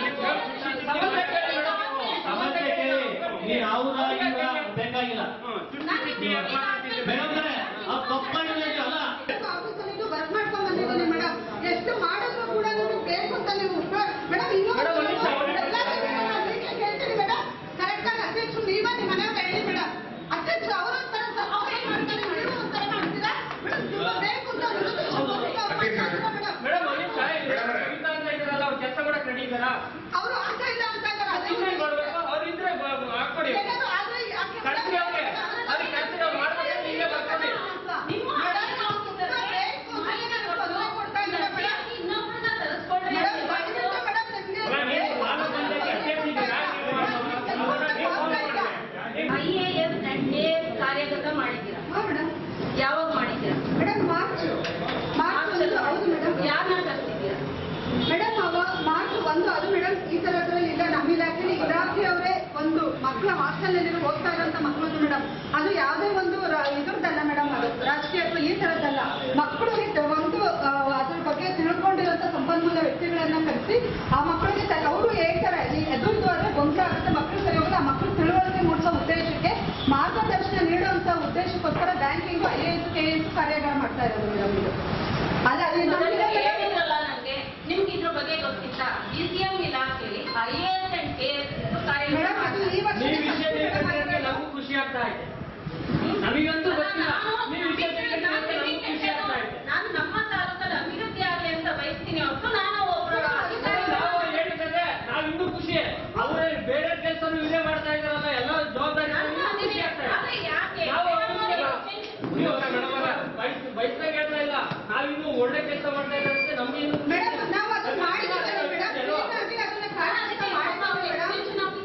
ಸಮಸ್ಯೆ ಕೇಳಿ ಮೇಡಮ್ ನೀವು. ಸಮಸ್ಯೆ ಕೇಳಿ ನೀನ್ ಹೌದಾ ಇಲ್ಲ ಬೇಕಾಗಿಲ್ಲ ನಾನು ನಿಮ್ಗೆ ಈಗಾಗ್ಲೇ- ಮೇಡಮ್ ಆ ತಪ್ಪು ಮಾಡಿದ್ರೆ ಅಲ್ಲ ಆಫೀಸಲ್ಲಿದ್ದು ವರ್ಕ್ ಮಾಡ್ಕೊಂಡ್ ಬಂದಿದ್ದೀನಿ ಮೇಡಮ್ ಎಷ್ಟು ಮಾಡಿದ್ರು ಕೂಡ ನೀವು ಬೇಕು ಅಂತ ನೀವು ಮೇಡಮ್ ಇನ್ನೂ ಮೇಡಮ್, ಒಂದ್ ನಿಮಿಷ, ಒಂದ್ ನಿಮಿಷ. ಕೇಳ್ತೀನಿ ಮೇಡಮ್ ಕರೆಕ್ಟ್ ಆಗಿ ಅಧ್ಯಕ್ಷರು ನೀವೇ ನಿಮ್ಮ ಮನೆಯವ್ರು ಹೇಳಿ ಮೇಡಮ್ ಅಧ್ಯಕ್ಷರು ಅವರು ಒಂಥರ ಸಹಾಯ ಮಾಡ್ತಾರೆ ನೀವು ಒಂಥರ ಮಾಡ್ತೀರಾ ಮೇಡಮ್ ತುಂಬಾ ಬೇಕು ಅಂತ ಅನ್ಸುತ್ತೆ. ಮೇಡಮ್ ಮೇಡಮ್ ಒಂದ್ ನಿಮಿಷ ಇಲ್ಲ ಅಂತ ಇದ್ದಾರಲ್ಲ ಅವ್ರು ಕೆಲಸ ಮಾಡಕ್ ರೆಡಿ ಇದ್ದಾರಾ ಅವರು ಆಗ್ತಾ ಇಲ್ಲ ಅಂತ ಇದ್ದಾರೆ ಸುಮ್ಮನೆ ಅದೇ ಮಾಡ್ಬೇಕು ಅವ್ರು ಇದ್ರೆ ಬ- ಹಾಕ್ಕೊಡಿ ಏನಾದ್ರು ಆದ್ರೆ ಯಾಕೆ ಕಳ್ಸಿ ಅವ್ರಿಗೆ ಅವ್ರಿಗೆ ಕಳ್ಸಿ ಅವ್ರು ಮಾಡ್ತಾರೆ ನೀವೇ ಬರ್ಕೊಳ್ಳಿ ನಿಮ್ಮ ಮೇಡಮ್, ನಾವು ತುಂಬಾ ಬೇಕು ಅಂತ ಏನಾದ್ರು ತೊಂದ್ರೆ ಕೊಡ್ತಾ ಇದ್ದಾರೆ ಮೇಡಮ್. ಇನ್ನೊಬ್ರನ್ನ ತರಿಸ್ಕೊಂಡ್ರೆ ಮೇಡಮ್, ದಯವಿಟ್ಟು ಮೇಡಮ್ ನಿಮ್ಗೆ ಅಲ್ಲ, ನೀವು ನಾನು ಬಂದಾಗ ಅಧ್ಯಕ್ಷರಿದ್ದೀರಾ? ನೀವು ನೀವು ಫೋನ್ ಮಾಡಿ. I A S and A S ಕಾರ್ಯಗತ ಮಾಡಿದ್ದೀರಾ ಹಾ, ಮೇಡಮ್ ಯಾವಾಗ ಮಾಡಿದ್ದೀರಾ ಮೇಡಮ್ ಮಾರ್ಚ್ ಮಾರ್ಚ್ ಒಂದು ಹೌದು ಮೇಡಮ್ ಯಾರನ್ನ ಕರ್ಸಿದ್ದೀರಾ ಮೇಡಮ್ ಅವ ಮಾರ್ಚ್ ಒಂದು ಅದು ಮೇಡಮ್ ಈ ತರದ್ರಲ್ಲಿ ಇಲ್ಲ ನಮ್ಮ ಇಲಾಖೆ ಇಲಾಖೆಯವರೇ ಒಂದು ಮಕ್ಕಳ ಹಾಸ್ಟೆಲ್ ನಲ್ಲಿ ಹೋಗ್ತಾ ಇರೋಂಥ ಮಕ್ಕಳದ್ದು ಮೇಡಮ್ ಅದು ಯಾವುದೇ ಒಂದು ರ- ಇದ್ರದ್ದಲ್ಲ ಮೇಡಮ್ ಅದು ರಾಜಕೀಯ ಅಥವಾ ಈ ತರದ್ದಲ್ಲ ಮಕ್ಕಳು ಇದ್ದ ಒಂದು ಆ, ಅದ್ರ ಬಗ್ಗೆ ತಿಳ್ಕೊಂಡಿರೋಂಥ ಸಂಪನ್ಮೂಲ ವ್ಯಕ್ತಿಗಳನ್ನ ಕರೆಸಿ ಆ ಮಕ್ಕಳಿಗೆ ತ- ಅವರು ಹೇಳ್ತಾರೆ ಈ ಎದುರ್ದು ಆದ್ರೆ ಗೊಂದಲ ಆಗುತ್ತೆ ಮಕ್ಕಳು ಸರಿ ಹೋಗಲ್ಲ ಆ ಮಕ್ಕಳು ತಿಳುವಳಿಕೆ ಮೂಡಿಸೋ ಉದ್ದೇಶಕ್ಕೆ ಮಾರ್ಗದರ್ಶನ ನೀಡುವಂತ ಉದ್ದೇಶಕ್ಕೋಸ್ಕರ banking I S K S ಕಾರ್ಯಾಗಾರ ಮಾಡ್ತಾ ಇರೋದು ಮೇಡಮ್ ಇದು ಅಲ್ಲ ಅದು ನಮ್ಮ ಮೊದಲೇ ಇಲಾಖೆ- ಹೇಳಿದ್ರಲ್ಲ ನನಗೆ ನಿಮ್ಗೆ ಇದ್ರ ಬಗ್ಗೆ ಗೊತ್ತಿತ್ತಾ ಡಿ ಸಿ ಎಂ ಇಲಾಖೆಯಲ್ಲಿ I A S and K S madam ಅದು ಈ ವರ್ಷ ನೀವು ವಿಷಯ ತಿಳ್ಕೊಂಡ್ರೆ ನಮಗೂ ಖುಷಿ ಆಗ್ತಾ ಇದೆ ನಮಗಂತೂ ಗೊತ್ತಿಲ್ಲ ನೀವು ವಿಷಯ ತಿಳ್ಕೊಂಡ್ರೆ ನಮಗೂ ಖುಷಿ ಆಗ್ತಾ ಇದೆ ನಾನು ನಮ್ಮ ತಾಲೂಕಲ್ಲಿ ಅಭಿವೃದ್ಧಿ ಆಗಲಿ ಅಂತ ಬಯಸ್ತೀನಿ ಹೊರತು ನಾನು ಒಬ್ರು ನಾವು ಹೇಳಿದ್ರೆ ನಾವು ಇನ್ನೂ ಖುಷಿ ಅವರೇ ಬೇರೆ ಕೆಲಸನೂ ಇದೇ ಮಾಡ್ತಾ ಇದಾರಲ್ಲ ಎಲ್ಲ ಜವಾಬ್ದಾರಿ ಇನ್ನೂ ಖುಷಿ ಆಗ್ತಾ ಇದೆ ಆದ್ರೆ ಯಾಕೆ ನಾವು ನೀವು ಮೇಡಮ್ ಬಯಸ್ ಬಯಸ್ದಾಗ ಹೇಳ್ತಾ ಇಲ್ಲ ನಾವಿನ್ನೂ ಒಳ್ಳೆ ಕೆಲಸ ಮಾಡ್ತಾ ಇದ್ದಾರೆ ಅಂತ ನಮ್ಗೆ ಇನ್ನೂ ಖುಷಿ ಮೇಡಮ್ ಇದೆ. ನಾವು ಅದು ಮಾಡಿದ್ದೇವೆ ಮೇಡಮ್ ಹೀಗಾಗಿ ಅದನ್ನ ಕಾರ್ಯಗತ ಮಾಡ್ತೀವಿ ಮೇಡಮ್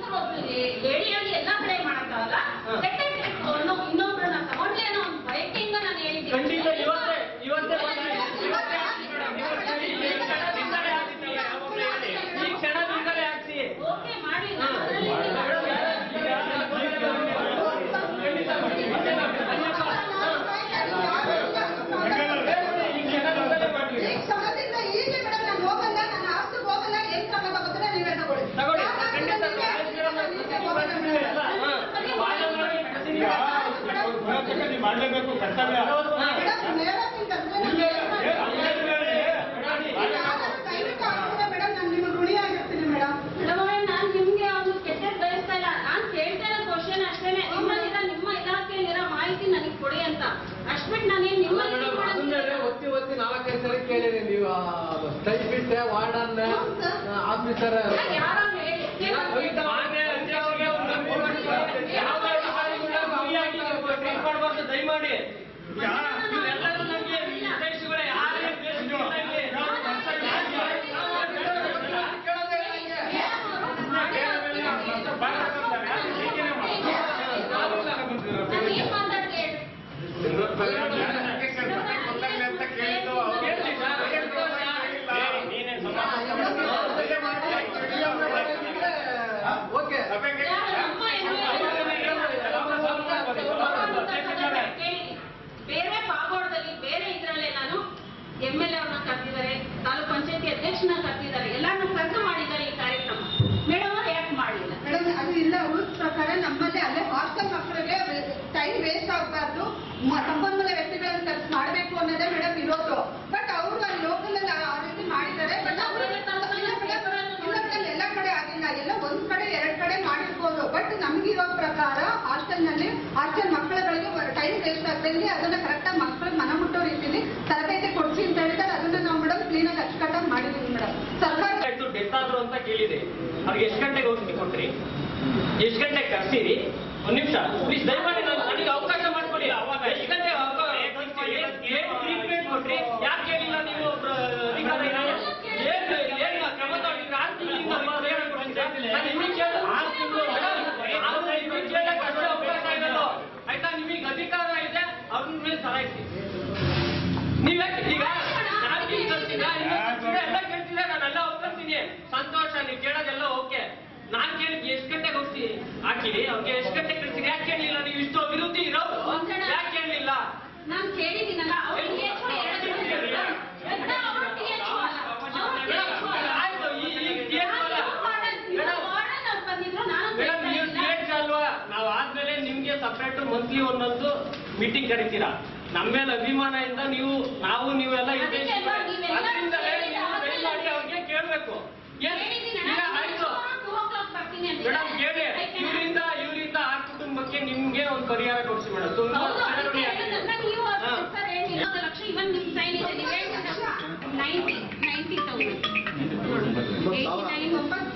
ಹೇಳಿ ಹೇಳಿ ಎಲ್ಲ ಕಡೆ ಮಾಡಕ್ಕಾಗಲ್ಲ ಸೆಕೆಂಡ್ ಇನ್ನೊಬ್ರನ್ನ ತಗೊಂಡ್ಲೆ ಅನ್ನೋ ಒಂದು ಬಯಕೆಯಿಂದ ನಾನು ಹೇಳಿದ್ದೀನಿ ಖಂಡಿತ ಇವತ್ತೇ ಇವತ್ತೇ ಬಂದಾಯ್ತು. ಇವತ್ತೇ ಹಾಕ್ಸಿ ಮೇಡಮ್. ಇವತ್ತೇ ಈ ಕ್ಷಣ ನಿಂದನೆ ಆಗ್ತಿತ್ತಲ್ಲ, ಯಾವಾಗ್ಲೂ ಹೇಳಿ. ಈ ಕ್ಷಣ ನಿಂದನೆ ಆಗ್ಸಿ. ಓಕೆ ಮಾಡಿ ಹಾ. ಮೇಡಮ್, ಖಂಡಿತ ಮಾಡಿ. ಮತ್ತೆ ನಾವು ಅಯ್ಯಪ್ಪ, ಈ ಕ್ಷಣ ನಿಂದನೆ ಮಾಡ್ಲಿ. ಈ ಕ್ಷಣದಿಂದ ಈಗಲೇ ಮೇಡಮ್ ನಾನು ಹೋಗಲ್ಲ ನನ್ನ ಆಸ್ತಿ ಹೋಗಲ್ಲ ಏನ್ ಕ್ರಮ ತಗೋತೀರಾ ನೀವೇ ತಗೊಳ್ಳಿ ತಗೊಳ್ಳಿ. ನಾನು ಖಂಡಿತ ನೀವೇ- ನೀವೇ ಹೋಗಲ್ಲ ಮೇಡಮ್. ಎಲ್ಲ, ಹಾ. ವಾದ ಮಾಡಿ ಕಳ್ಸಿದ್ದೀವಿ. ನೀವು ಮಾಡಲೇಬೇಕು ಕರ್ತವ್ಯ ಮೇಡಮ್ ಮೇಡಮ್ ಇಂದ ಅಂದ್ರೆ ಯಾರಾದ್ರೂ ದಯವಿಟ್ಟು ಆಗ್ತಿದೆ ಮೇಡಮ್ ನಾನು ನಿಮಗೆ ಋಣಿಯಾಗಿರ್ತೀನಿ ಮೇಡಮ್ ಮೇಡಮ್ ಅವರೇ, ನಾನ್ ನಿಮ್ಗೆ ಒಂದು ಕೆಟ್ಟದ್ ಬಯಸ್ತಾ ಇಲ್ಲ ನಾನ್ ಕೇಳ್ತಾ ಇರೋ ಕ್ವಶನ್ ಅಷ್ಟೇನೆ ನಿಮ್ಮಲ್ಲಿರೋ ನಿಮ್ಮ ಇಲಾಖೆಯಲ್ಲಿರೋ ಮಾಹಿತಿ ನನಗೆ ಕೊಡಿ ಅಂತ ಅಷ್ಟ್ಬಿಟ್ಟು ನಾನೇನ್ ನಿಮ್ಮ ಅದನ್ನೇ ಒತ್ತಿ ಒತ್ತಿ ನಾಲ್ಕೈದು ಸಲ ಕೇಳಿದೆ ನೀವು ಟೈಪಿಸ್ಟ್ ವಾರ್ಡನ್ ಆಫೀಸರ್ ಯಾರೋ ಹೇಳಿ ಮಾನ್ಯ ಅಧ್ಯಕ್ಷರಿಗೆ ಒಂದು ಮನವಿ ಮಾಡ್ತೀವಿ. ಯಾವ ಅಧಿಕಾರಿಗಳ ಗುರಿಯಾಗಿ ಟ್ರೀಟ್ ಮಾಡಬಾರ್ದು ದಯಮಾಡಿ ಇವೆಲ್ಲರೂ ನಮಗೆ ನಿರ್ದೇಶಕರೇ ಯಾರೇ ಬೇಸಿಕ್ಕಿಲ್ಲ ಇಲ್ಲಿ. ನಾನು ಏನ್ ಮಾತಾಡ್ದೆ ಹೇಳಿ? ಕೇಳ್ತಿ ಸರ್, ಏ, ನೀನೇ ಓಕೆ ಯಾರು ನಮ್ಮ ಕೇಳಿ. ಬೇರೆ ಪಾಗೋಡದಲ್ಲಿ ಬೇರೆ ಇದ್ರಲ್ಲೇ ನಾನು ಎಂ ಎಲ್ ಎ ಅವ್ರನ್ನ ಕರೆದಿದ್ದಾರೆ ತಾಲೂಕ್ ಪಂಚಾಯತಿ ಅಧ್ಯಕ್ಷನ ಕರೆದಿದ್ದಾರೆ ಎಲ್ಲಾನು ಕರೆದು ಮಾಡಿದ್ದಾರೆ ಈ ಕಾರ್ಯಕ್ರಮ ಮೇಡಮ್ ಅವ್ರು ಯಾಕೆ ಮಾಡಿಲ್ಲ ಮೇಡಮ್ ಅದು ಇಲ್ಲ ರೂಲ್ಸ್ ಪ್ರಕಾರ ನಮ್ಮಲ್ಲಿ ಅಲ್ಲೇ ಹಾಸ್ಟೆಲ್ ಮಕ್ಕಳಿಗೆ ಟೈಮ್ ವೇಸ್ಟ್ ಆಗಬಾರ್ದು ಸಂಪನ್ಮೂಲ ವ್ಯಕ್ತಿಗಳನ್ನು ಕರೆಸಿ ಮಾಡಬೇಕು ಅನ್ನೋದೇ ಮೇಡಮ್ ಇರೋದು ಬಟ್ ಅವರು ಅಲ್ಲಿ ಲೋಕಲ್ ಅಲ್ಲಿ ಆ ರೀತಿ ಮಾಡಿದ್ದಾರೆ ಬಟ್ ಅವರು ಎಲ್ಲ ಕಡೆ ಆಗಿಲ್ಲ ಎಲ್ಲ ಒಂದ್ ಕಡೆ ಎರಡ್ ಕಡೆ ಮಾಡಿರ್ಬೋದು ಬಟ್ ನಮ್ಗಿರೋ ಪ್ರಕಾರ ಹಾಸ್ಟೆಲ್ ನಲ್ಲಿ ಹಾಸ್ಟೆಲ್ ಮಕ್ಕಳುಗಳಿಗೆ ಟೈಮ್ ವೇಸ್ಟ್ ಆಗ್ತಾ ಇದೆ ಅದನ್ನ ಕರೆಕ್ಟ್ ಆಗಿ ಮಕ್ಕಳಿಗೆ ಮನ ಮುಟ್ಟೋ ರೀತಿಲಿ ತರಬೇತಿ ಕೊಡ್ಸಿ ಅಂತ ಹೇಳಿದ್ರೆ ಅದನ್ನ ನಾವು ಮೇಡಮ್ ಕ್ಲೀನ್ ಆಗಿ ಅಚ್ಚುಕಟ್ಟಾಗಿ ಮಾಡಿದೀವಿ ಮೇಡಮ್ ಸರ್ಕಾರ ಡೆತ್ ಆದ್ರು ಅಂತ ಕೇಳಿದೆ ಅವ್ರಿಗೆ ಎಷ್ಟು ಗಂಟೆಗೆ ಔಷಧಿ ಕೊಟ್ರಿ ಎಷ್ಟು ಗಂಟೆಗೆ ಕರ್ಸಿರಿ ಒಂದ್ ನಿಮಿಷ ಪ್ಲೀಸ್ ದಯಮಾಡಿ ನಾನು ನನಗೆ ಅವಕಾಶ ಮಾಡ್ಕೊಡಿ ಅವಾಗ ಎಷ್ಟು ಗಂಟೆ ಟ್ರೀಟ್ಮೆಂಟ್ ಕೊಟ್ರಿ ಯಾಕೆ ಕೇಳಿಲ್ಲ ನೀವು ಪ್ರ- ಅಧಿಕಾರ ಇದೆ? ಏನ್ ಏನ್ ಕ್ರಮ ತಗೊಂಡಿದ್ರೆ ಆರು ತಿಂಗಳಿಂದ ಅವ್ರಿಗೆ ಹೇಳಕ್ ಬಂದೆ. ನಾನು ನಿಮಗೆ ಕೇಳ- ಆರು ತಿಂಗಳು ಆದ್ರೆ ನಿಮಗೆ ಕೇಳಕ್ ಅಷ್ಟೇ ಅವಕಾಶ ಇರೋದು. ಆಯ್ತಾ ನಿಮಗೆ ಅಧಿಕಾರ ಇದೆ ಅವ್ರ ಮೇಲೆ ಸರಾಯಿಸಿ ನೀವ್ಯಾಕೆ ಈಗ ನಾನು ಕೇಳ್ತೀನ ಎಲ್ಲ ಕೇಳ್ತಿದ್ರೆ ನಾನೆಲ್ಲ ಒಪ್ಕೊಂತೀನಿ ಸಂತೋಷ ನೀವು ಕೇಳೋದೆಲ್ಲ ಓಕೆ ನಾನ್ ಕೇಳಿದ್ ಎಷ್ಟು ಗಂಟೆಗೆ ಹೋಗ್ತೀನಿ ಹಾಕಿರಿ ಅವ್ರಿಗೆ ಎಷ್ಟು ಗಂಟೆಗೆ ಕಳ್ಸಿರಿ ಯಾಕೆ ಕೇಳಲಿಲ್ಲ ನೀವು ಇಷ್ಟು ಅಭಿವೃದ್ಧಿ ಇರೋದು ಯಾಕೆ ಕೇಳಲಿಲ್ಲ ನಾನು ಕೇಳಿದ್ದೀನಲ್ಲ ಅವ್ರಿಗೆ ಆಯ್ತು ಈ ಈ TH ಅಲ್ಲ. ಮೇಡಮ್ ನೀವು TH ಅಲ್ವಾ ನಾವು ಆದ್ಮೇಲೆ ನಿಮ್ಗೆ ಸಪ್ರೇಟ್ ಮಂತ್ಲಿ ಒಂದೊಂದು ಮೀಟಿಂಗ್ ಕರಿತೀರಾ ನಮ್ಮ ಮೇಲೆ ಅಭಿಮಾನದಿಂದ ನೀವು ನಾವು ನೀವೆಲ್ಲ ಇದ್ದೇ ಅದಕ್ಕೆ ಅಲ್ವಾ ನೀವೆಲ್ಲ ಅದ್ರಿಂದಲೇ ಕೇಳಿ ನೀವು ಆದ್ಮೇಲೆ ದಯಮಾಡಿ ಅವ್ರಿಗೆ ಕೇಳ್ಬೇಕು ಏನ್ ಈಗ ಆಯ್ತು ಮೇಡಮ್ ಕೇಳಿ ಇವರಿಂದ ಇವರಿಂದ ಆ ಕುಟುಂಬಕ್ಕೆ ನಿಮ್ಗೆ ಒಂದು ಪರಿಹಾರ ಕೊಡಿಸಿ ಮೇಡಮ್ ತುಂಬಾ ಚೆನ್ನಾಗಿ ಹಾ. ಲಕ್ಷ ಇವನ್ ನಿಮ್ ಸೈನ್ ಇದೆ ನೀವು ಹೇಳ್ತೀರಲ್ಲ ನೈಂಟಿ ನೈಂಟಿ ತೌಸಂಡ್ ಏಯ್ಟಿ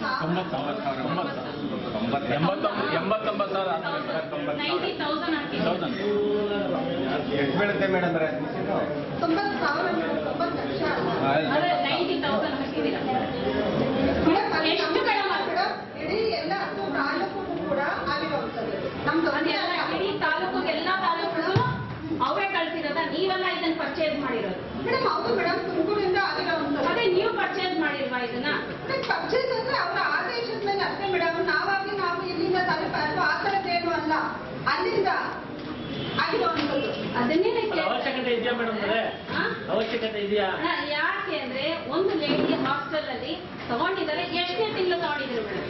ಎಂಬತ್ತೊಂಬತ್ತು ಸಾವಿರ ನೈಂಟಿ ತೌಸಂಡ್ ಹಾಕಿದ್ದೀನಿ ಎಷ್ಟು ಬೀಳುತ್ತೆ ಮೇಡಮ್ ತೊಂಬತ್ತು ಸಾವಿರ ತೊಂಬತ್ತು ಲಕ್ಷ ಅದೇ ನೈಂಟಿ ತೌಸಂಡ್ ಹಾಕಿದ್ದೀರಾ ಎಷ್ಟು ಮೇಡಮ್ ಮೇಡಮ್ ಇಡೀ ಎಲ್ಲ ಹತ್ತು ತಾಲೂಕು ಕೂಡ ಆಗಿರುವಂಥದ್ದು ನಮ್ದು ಅದೆಲ್ಲ ಇಡೀ ತಾಲೂಕು ಎಲ್ಲಾ ತಾಲೂಕು ಅವರೇ ಕಳ್ಸಿರೋದ ನೀವೆಲ್ಲ ಇದನ್ನ ಪರ್ಚೇಸ್ ಮಾಡಿರೋದು ಮೇಡಮ್ ಹೌದು ಮೇಡಮ್ ತುಮಕೂರಿಂದ ಆಗಿರುವಂಥದ್ದು ಅದೇ ನೀವು ಪರ್ಚೇಸ್ ಮಾಡಿಲ್ವಾ ಇದನ್ನ ಪರ್ಚೇಸ್ ಅಂದ್ರೆ ಅವರ ಆದೇಶದ ಮೇಲೆ ಅಷ್ಟೇ ಮೇಡಮ್ ನಾವಾಗಿ ನಾವು ಇಲ್ಲಿಂದ ತಲುಪ ಆ ಥರದ್ದೇನು ಅಲ್ಲ ಅಲ್ಲಿಂದ ಆಗಿರುವಂಥದ್ದು ಅದನ್ನೇ ಅವಶ್ಯಕತೆ ಇದೆಯಾ ಮೇಡಮ್ ಅವಶ್ಯಕತೆ ಇದೆಯಾ ಅಣ್ಣ, ಯಾಕೆ ಅಂದ್ರೆ ಒಂದು ಲೇಡಿ ಹಾಸ್ಟೆಲ್ ಅಲ್ಲಿ ತಗೊಂಡಿದ್ದಾರೆ ಎಷ್ಟನೇ ತಿಂಗಳು ತಗೊಂಡಿದ್ರು ಮೇಡಮ್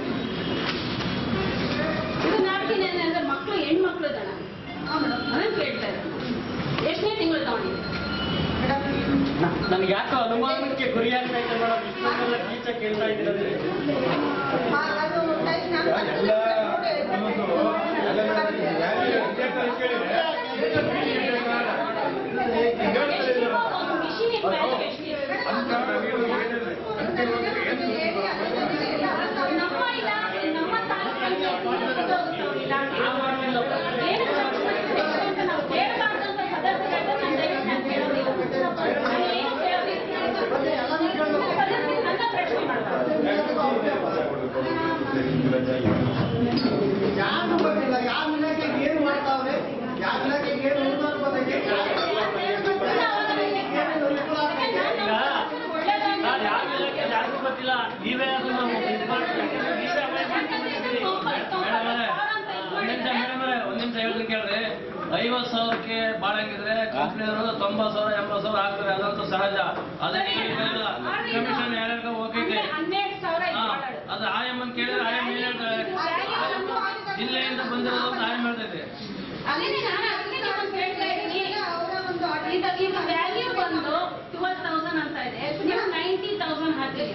ಇದು ನಾಲ್ಕಿನ ಅಂದ್ರೆ ಮಕ್ಕಳು ಹೆಣ್ಮಕ್ಳು ದಣ ಅದನ್ನ ಕೇಳ್ತಾ ಇದ್ದಾರೆ ಎಷ್ಟನೇ ತಿಂಗಳು ತಗೊಂಡಿದ್ರು ನನ್ಗೆ ಯಾಕೋ ಅನುಮಾನಕ್ಕೆ ಗುರಿಯಾಗ್ತೈತೆ ಮೇಡಮ್ ಇಷ್ಟೊಂದೆಲ್ಲ ಟೀಚರ್ ಕೇಳ್ತಾ ಇದ್ದೀರಂದ್ರೆ ಅದು ಟೈಮ್ ನಾನು ಮಿಷಿನ್ ವ್ಯಾಲ್ಯೂ ಎಷ್ಟಿದೆ ನಮ್ಮ ಇಲಾಖೆ ನಮ್ಮ ತಾಲೂಕಲ್ಲಿ ಇಲಾಖೆ ಏನು ಖರ್ಚು ಮಾಡ್ತಿದೆ ಅಂತ ನಾವು ಕೇಳಬಾರ್ದಂತ ಸದಸ್ಯರಾದ ನಾನು ದಯವಿಟ್ಟು ನಾನು ಕೇಳೋದಿಲ್ಲ ನಾನು ಏನು ಕೇಳೋದಿಲ್ಲ ಸದಸ್ಯರು ನನ್ನ ಪ್ರಶ್ನೆ ಯಾರು ಗೊತ್ತಿಲ್ಲ ಯಾವ ಇಲಾಖೆಗೆ ಏನು ಮಾಡ್ತಾವ್ರೆ ಯಾವ ಇಲಾಖೆಗೆ ಏನು ಅನುದಾನ ಬಂದೈತೆ ನಾನು ಯಾವ ಇಲಾಖೆ ಯಾರಿಗೂ ಗೊತ್ತಿಲ್ಲ ನೀವೇ ಅದನ್ನ ಇದು ಮಾಡ್ಬೇಕು. ನೀವೇ ಅವಾಯ್ಡ್ ಮಾಡ್ಕೊಂಡಿದ್ದೀರಿ. ಮೇಡಮ್ ಅವರೇ, ಒಂದ್ ನಿಮಿಷ ಮೇಡಮ್ ಅವರೇ, ಒಂದ್ ನಿಮಿಷ ಹೇಳಿದ್ರೆ ಕೇಳ್ರಿ ಐವತ್ ಸಾವಿರಕ್ಕೆ ಬಾಳಂಗಿದ್ರೆ ಕಂಪ್ನಿಯವರು ತೊಂಬತ್ ಸಾವಿರ ಎಂಬತ್ ಸಾವಿರ ಹಾಕ್ತಾರೆ ಅದಂತೂ ಸಹಜ ಅದಕ್ಕೆ ಕಮಿಷನ್ ಯಾರ್ಯಾರಿಗ ಹೋಗೈತೆ ಹನ್ನೆರಡು ಸಾವಿರ ಹಾ, ಅದು ಆಯಮ್ಮನ್ ಕೇಳಿದ್ರೆ ಆಯಮ್ಮ ಏನ್ ಹೇಳ್ತಾರೆ ಜಿಲ್ಲೆಯಿಂದ ಬಂದಿರೋದು ಅಂತ ಆಯಮ್ಮ ಹೇಳ್ತೈತೆ ಅದೇನೆ ನಾನು ಅದಕ್ಕೆ ನಿಮ್ಮನ್ನ ಕೇಳ್ತಾ ಇದ್ದೀನಿ ಈಗ ಈಗ ವ್ಯಾಲ್ಯೂ ಬಂದು ಟ್ವೆಲ್ ತೌಸಂಡ್ ಅಂತ ಇದೆ ನೀವು ನೈಂಟಿ ತೌಸಂಡ್ ಹಾಕಿದ್ರಿ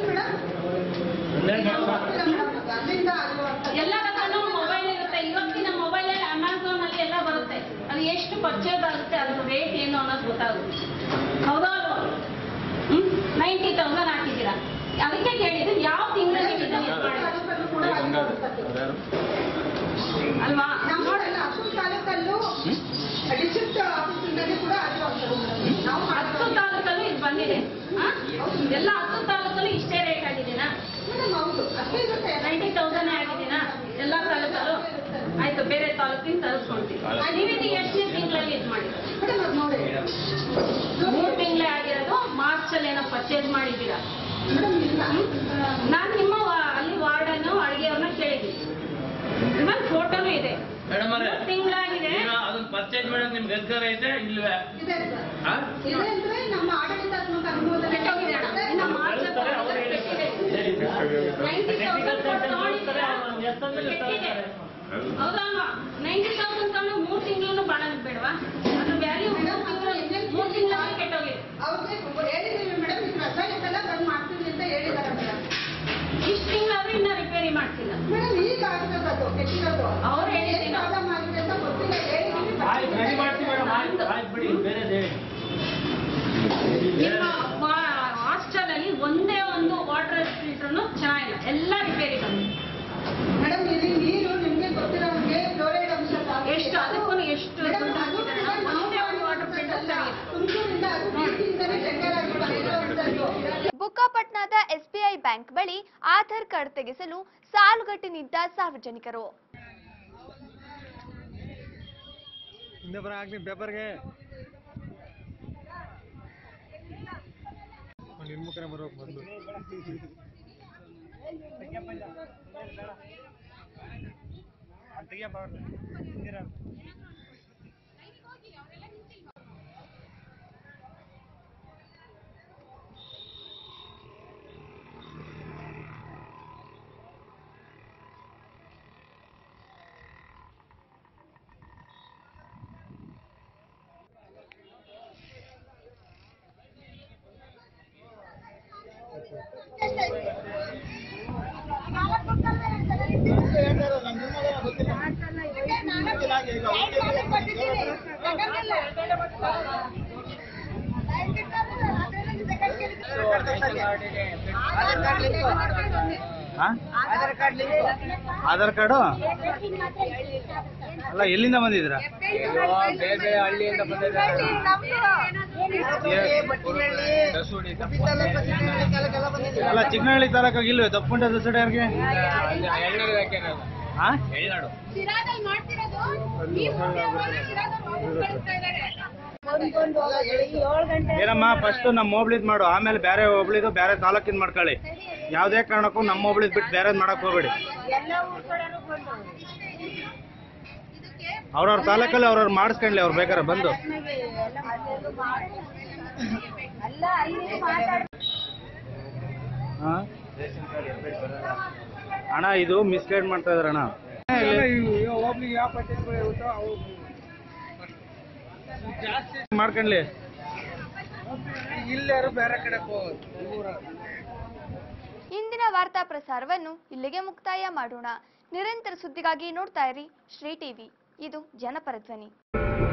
ಅಲ್ಲಿಂದ ಆಗಿರುವಂಥದ್ದು ಎಲ್ಲ ಕಡೆನೂ ಮೊಬೈಲ್ ಇರುತ್ತೆ ಇವತ್ತಿನ ಮೊಬೈಲ್ ಅಲ್ಲಿ ಅಮೆಝಾನ್ ಅಲ್ಲಿ ಎಲ್ಲ ಬರುತ್ತೆ ಅದು ಎಷ್ಟು ಪರ್ಚೇಸ್ ಆಗುತ್ತೆ ಅದ್ರ ರೇಟ್ ಏನು ಅನ್ನೋದು ಗೊತ್ತಾಗುತ್ತೆ ಹೌದಾ ಅಲ್ವಾ ಹ್ಮ್ ನೈಂಟಿ ತೌಸಂಡ್ ಹಾಕಿದ್ದೀರಾ ಅದಕ್ಕೆ ಕೇಳಿದ್ದು ಯಾವ ತಿಂಗಳಲ್ಲಿ ನೀವು ಇದನ್ನ use ಮಾಡಿದ್ದು? ಕೂಡ ಆಗಿರುವಂಥದ್ದು ಅಲ್ವಾ ನಮ್ಮೋರೆಲ್ಲ ಅಶೋಕ್ ತಾಲೂಕಲ್ಲೂ ಡಿಸ್ಟ್ರಿಕ್ಟ್ ಆಫೀಸಿಂದಲೂ ಕೂಡ ಆಗಿರುವಂಥದ್ದು ಮೇಡಮ್. ನಾವು ಹತ್ತು ತಾಲೂಕಲ್ಲೂ ಇದು ಬಂದಿದೆ ಹಾ? ಎಲ್ಲ ಹತ್ತು ತಾಲೂಕಲ್ಲೂ ಇಷ್ಟೇ ರೇಟ್ ಆಗಿದೆನಾ ಮೇಡಮ್ ಹೌದು ಅಷ್ಟೇ ಇರುತ್ತೆ ನೈಂಟಿ ತೌಸಂಡ್ ಆಗಿದೆನಾ ಎಲ್ಲ ತಾಲೂಕಲ್ಲೂ ಆಯ್ತು ಬೇರೆ ತಾಲೂಕಿನ ತರಿಸ್ಕೊಂತೀವಿ ನೀವಿದು ಎಷ್ಟನೇ ತಿಂಗಳಲ್ಲಿ ಇದು ಮಾಡಿದ್ರು ಮೇಡಮ್ ಅದು ನೋಡಿ ಮೂರು ತಿಂಗಳೇ ಆಗಿರೋದು ಮಾರ್ಚ್ ಅಲ್ಲಿ ಏನೋ ಪರ್ಚೇಸ್ ಮಾಡಿದ್ದೀರಾ ಮೇಡಮ್ ಇಲ್ಲ ನಾನು ನಿಮ್ಮ ವಾ- ಅಲ್ಲಿ ವಾರ್ಡನ್ನು ಅಡಿಗೆಯವ್ರನ್ನ ಕೇಳಿದ್ದೀನಿ ಇವನ್ ಫೋಟೋನು ಇದೆ ಮೇಡಮ್ ಅವರೇ ತಿಂಗಳಾಗಿದೆ ಈಗ ಅದನ್ನ ಪರ್ಚೇಸ್ ಮಾಡೋದು ನಿಮ್ಗೆ ಅಧಿಕಾರ ಐತೆ ಇಲ್ವೇ ಇದೆ ಸರ್ ಹಾ? ಇದೆ ಅಂದ್ರೆ ನಮ್ಮ ಆಡಳಿತಾತ್ಮಕ ಅನುಮೋದನೆ ಕೆಟ್ಟೋಗಿದೆ ಅಣ್ಣ. ಇನ್ನ ಮಾರ್ಚ್ ಹೇಳ್ತಾರೆ, ಅವ್ರು ಕೆಟ್ಟಿದೆ. ನೈಂಟಿ ತೌಸಂಡ್ ತಗೊಂಡಿದ್ದೀರಾ ಕೆಟ್ಟಿದೆ ಹೌದಲ್ವಾ ನೈಂಟಿ ತೌಸಂಡ್ ತಗೊಂಡು ಮೂರು ತಿಂಗಳು ಬಾಳೋದು ಬೇಡವಾ ಅದ್ರ ವ್ಯಾಲ್ಯೂ ಮೂರು ತಿಂಗಳು ಮೂರು ತಿಂಗಳಲ್ಲಿ ಕೆಟ್ಟೋಗಿದೆ ಅವ್ರಿಗೆ ಹೇಳಿದ್ದೀವಿ ಮೇಡಮ್ ಇದು ರಸಾಯನಿಕೆಲ್ಲ ಬಂದ್ ಮಾಡ್ತೀವಿ ಅಂತ ಹೇಳಿದ್ದಾರೆ ಮೇಡಮ್ ಇಷ್ಟು ತಿಂಗಳಾದ್ರೂ ಇನ್ನ ರಿಪೇರಿ ಮಾಡ್ತಿಲ್ಲ ಮೇಡಮ್ ಈಗ ಆಗ್ತದೆ ಕೆಟ್ಟಿರೋದು ಅವ್ರು ಹೇಳಿದ್ದೀನಿ. ಏನ್ ಪ್ರಾಬ್ಲಮ್ ಆಗಿದೆ ಅಂತ ಗೊತ್ತಿಲ್ಲ ಹೇಳಿದ್ದೀವಿ ಆಯ್ತು ರೆಡಿ ಮಾಡ್ತೀವಿ ಮೇಡಮ್ ಆಯ್ತು ಆಯ್ತು ಬಿಡಿ ಬೇರೆದು ಹೇಳಿ ನಿಮ್ಮ ಹಾಸ್ಟೆಲ್ ಅಲ್ಲಿ ಒಂದೇ ಒಂದು ವಾಟರ್ ಫಿಲ್ಟರ್ನು ಚೆನ್ನಾಗಿ ಬುಕ್ಕಾಪಟ್ನಾದ ಎಸ್ಬಿಐ ಬ್ಯಾಂಕ್ ಬಳಿ ಆಧಾರ್ ಕಾರ್ಡ್ ತೆಗೆಸಲು ಸಾಲುಗಟ್ಟಿ ನಿಂತ ಸಾರ್ವಜನಿಕರು ಹಿಂದೆ ಬರ ಹಾಕ್ತೀನಿ ಪೇಪರ್ಗೆ ನಿರ್ಮುಖನೇ ಬರ್ಬೇಕು ಮೊದಲು ಆಧಾರ್ ಕಾರ್ಡು ಅಲ್ಲ ಎಲ್ಲಿಂದ ಬಂದಿದ್ದೀರಾ ಬೇರೆ ಬೇರೆ ಹಳ್ಳಿಯಿಂದ ಬಂದಿದ್ದಾರೆ ಅಲ್ಲ ಚಿಕ್ಕನಹಳ್ಳಿ ತಾಲೂಕಾಗ ಇಲ್ವೇ ತಪ್ಪುಂಟ ದಸಡೆ ಯಾರಿಗೆ ಹಾ ಎಳ್ನಾಡು ಶಿರಾದಲ್ಲಿ ಮಾಡ್ತಿರೋದು ನೀವು ಶಿರಾದಲ್ಲಿ ಕಳಿಸ್ತಾ ಇದ್ದಾರೆ ಏನಮ್ಮ ಫಸ್ಟ್ ನಮ್ಮ ಹೋಬ್ಳಿದ್ ಮಾಡು ಆಮೇಲೆ ಬೇರೆ ಹೋಬ್ಳಿದು ಬೇರೆ ತಾಲೂಕಿಂದ ಮಾಡ್ಕೊಳ್ಳಿ ಯಾವುದೇ ಕಾರಣಕ್ಕೂ ನಮ್ಮ ಹೋಬ್ಳಿದ್ ಬಿಟ್ಟು ಬೇರೆದ್ ಮಾಡಕ್ ಹೋಗ್ಬೇಡಿ ಅವ್ರವ್ರ ತಾಲೂಕಲ್ಲಿ ಅವ್ರವ್ರು ಮಾಡಿಸ್ಕೊಂಡ್ಲಿ ಅವ್ರು ಬೇಕಾರೆ ಬಂದು ಹಾ? ಅಣ್ಣ ಇದು ಮಿಸ್ಗೈಡ್ ಮಾಡ್ತಾ ಇದಾರೆ ಅಣ್ಣ ಒಬ್ನಿಗೆ ಯಾವ ಪಟ್ಟಿಗಳು ಇರುತ್ತೋ ಅವು ಮಾಡ್ಕೊಂಡ್ಲಿ ಇಲ್ಲಾರು ಬೇರೆ ಕಡೆ ಹೋಗೋದು ಊರ ಇಂದಿನ ವಾರ್ತಾ ಪ್ರಸಾರವನ್ನು ಇಲ್ಲಿಗೆ ಮುಕ್ತಾಯ ಮಾಡೋಣ ನಿರಂತರ ಸುದ್ದಿಗಾಗಿ ನೋಡ್ತಾ ಇರಿ ಶ್ರೀ ಟಿವಿ ಇದು ಜನಪರ ಧ್ವನಿ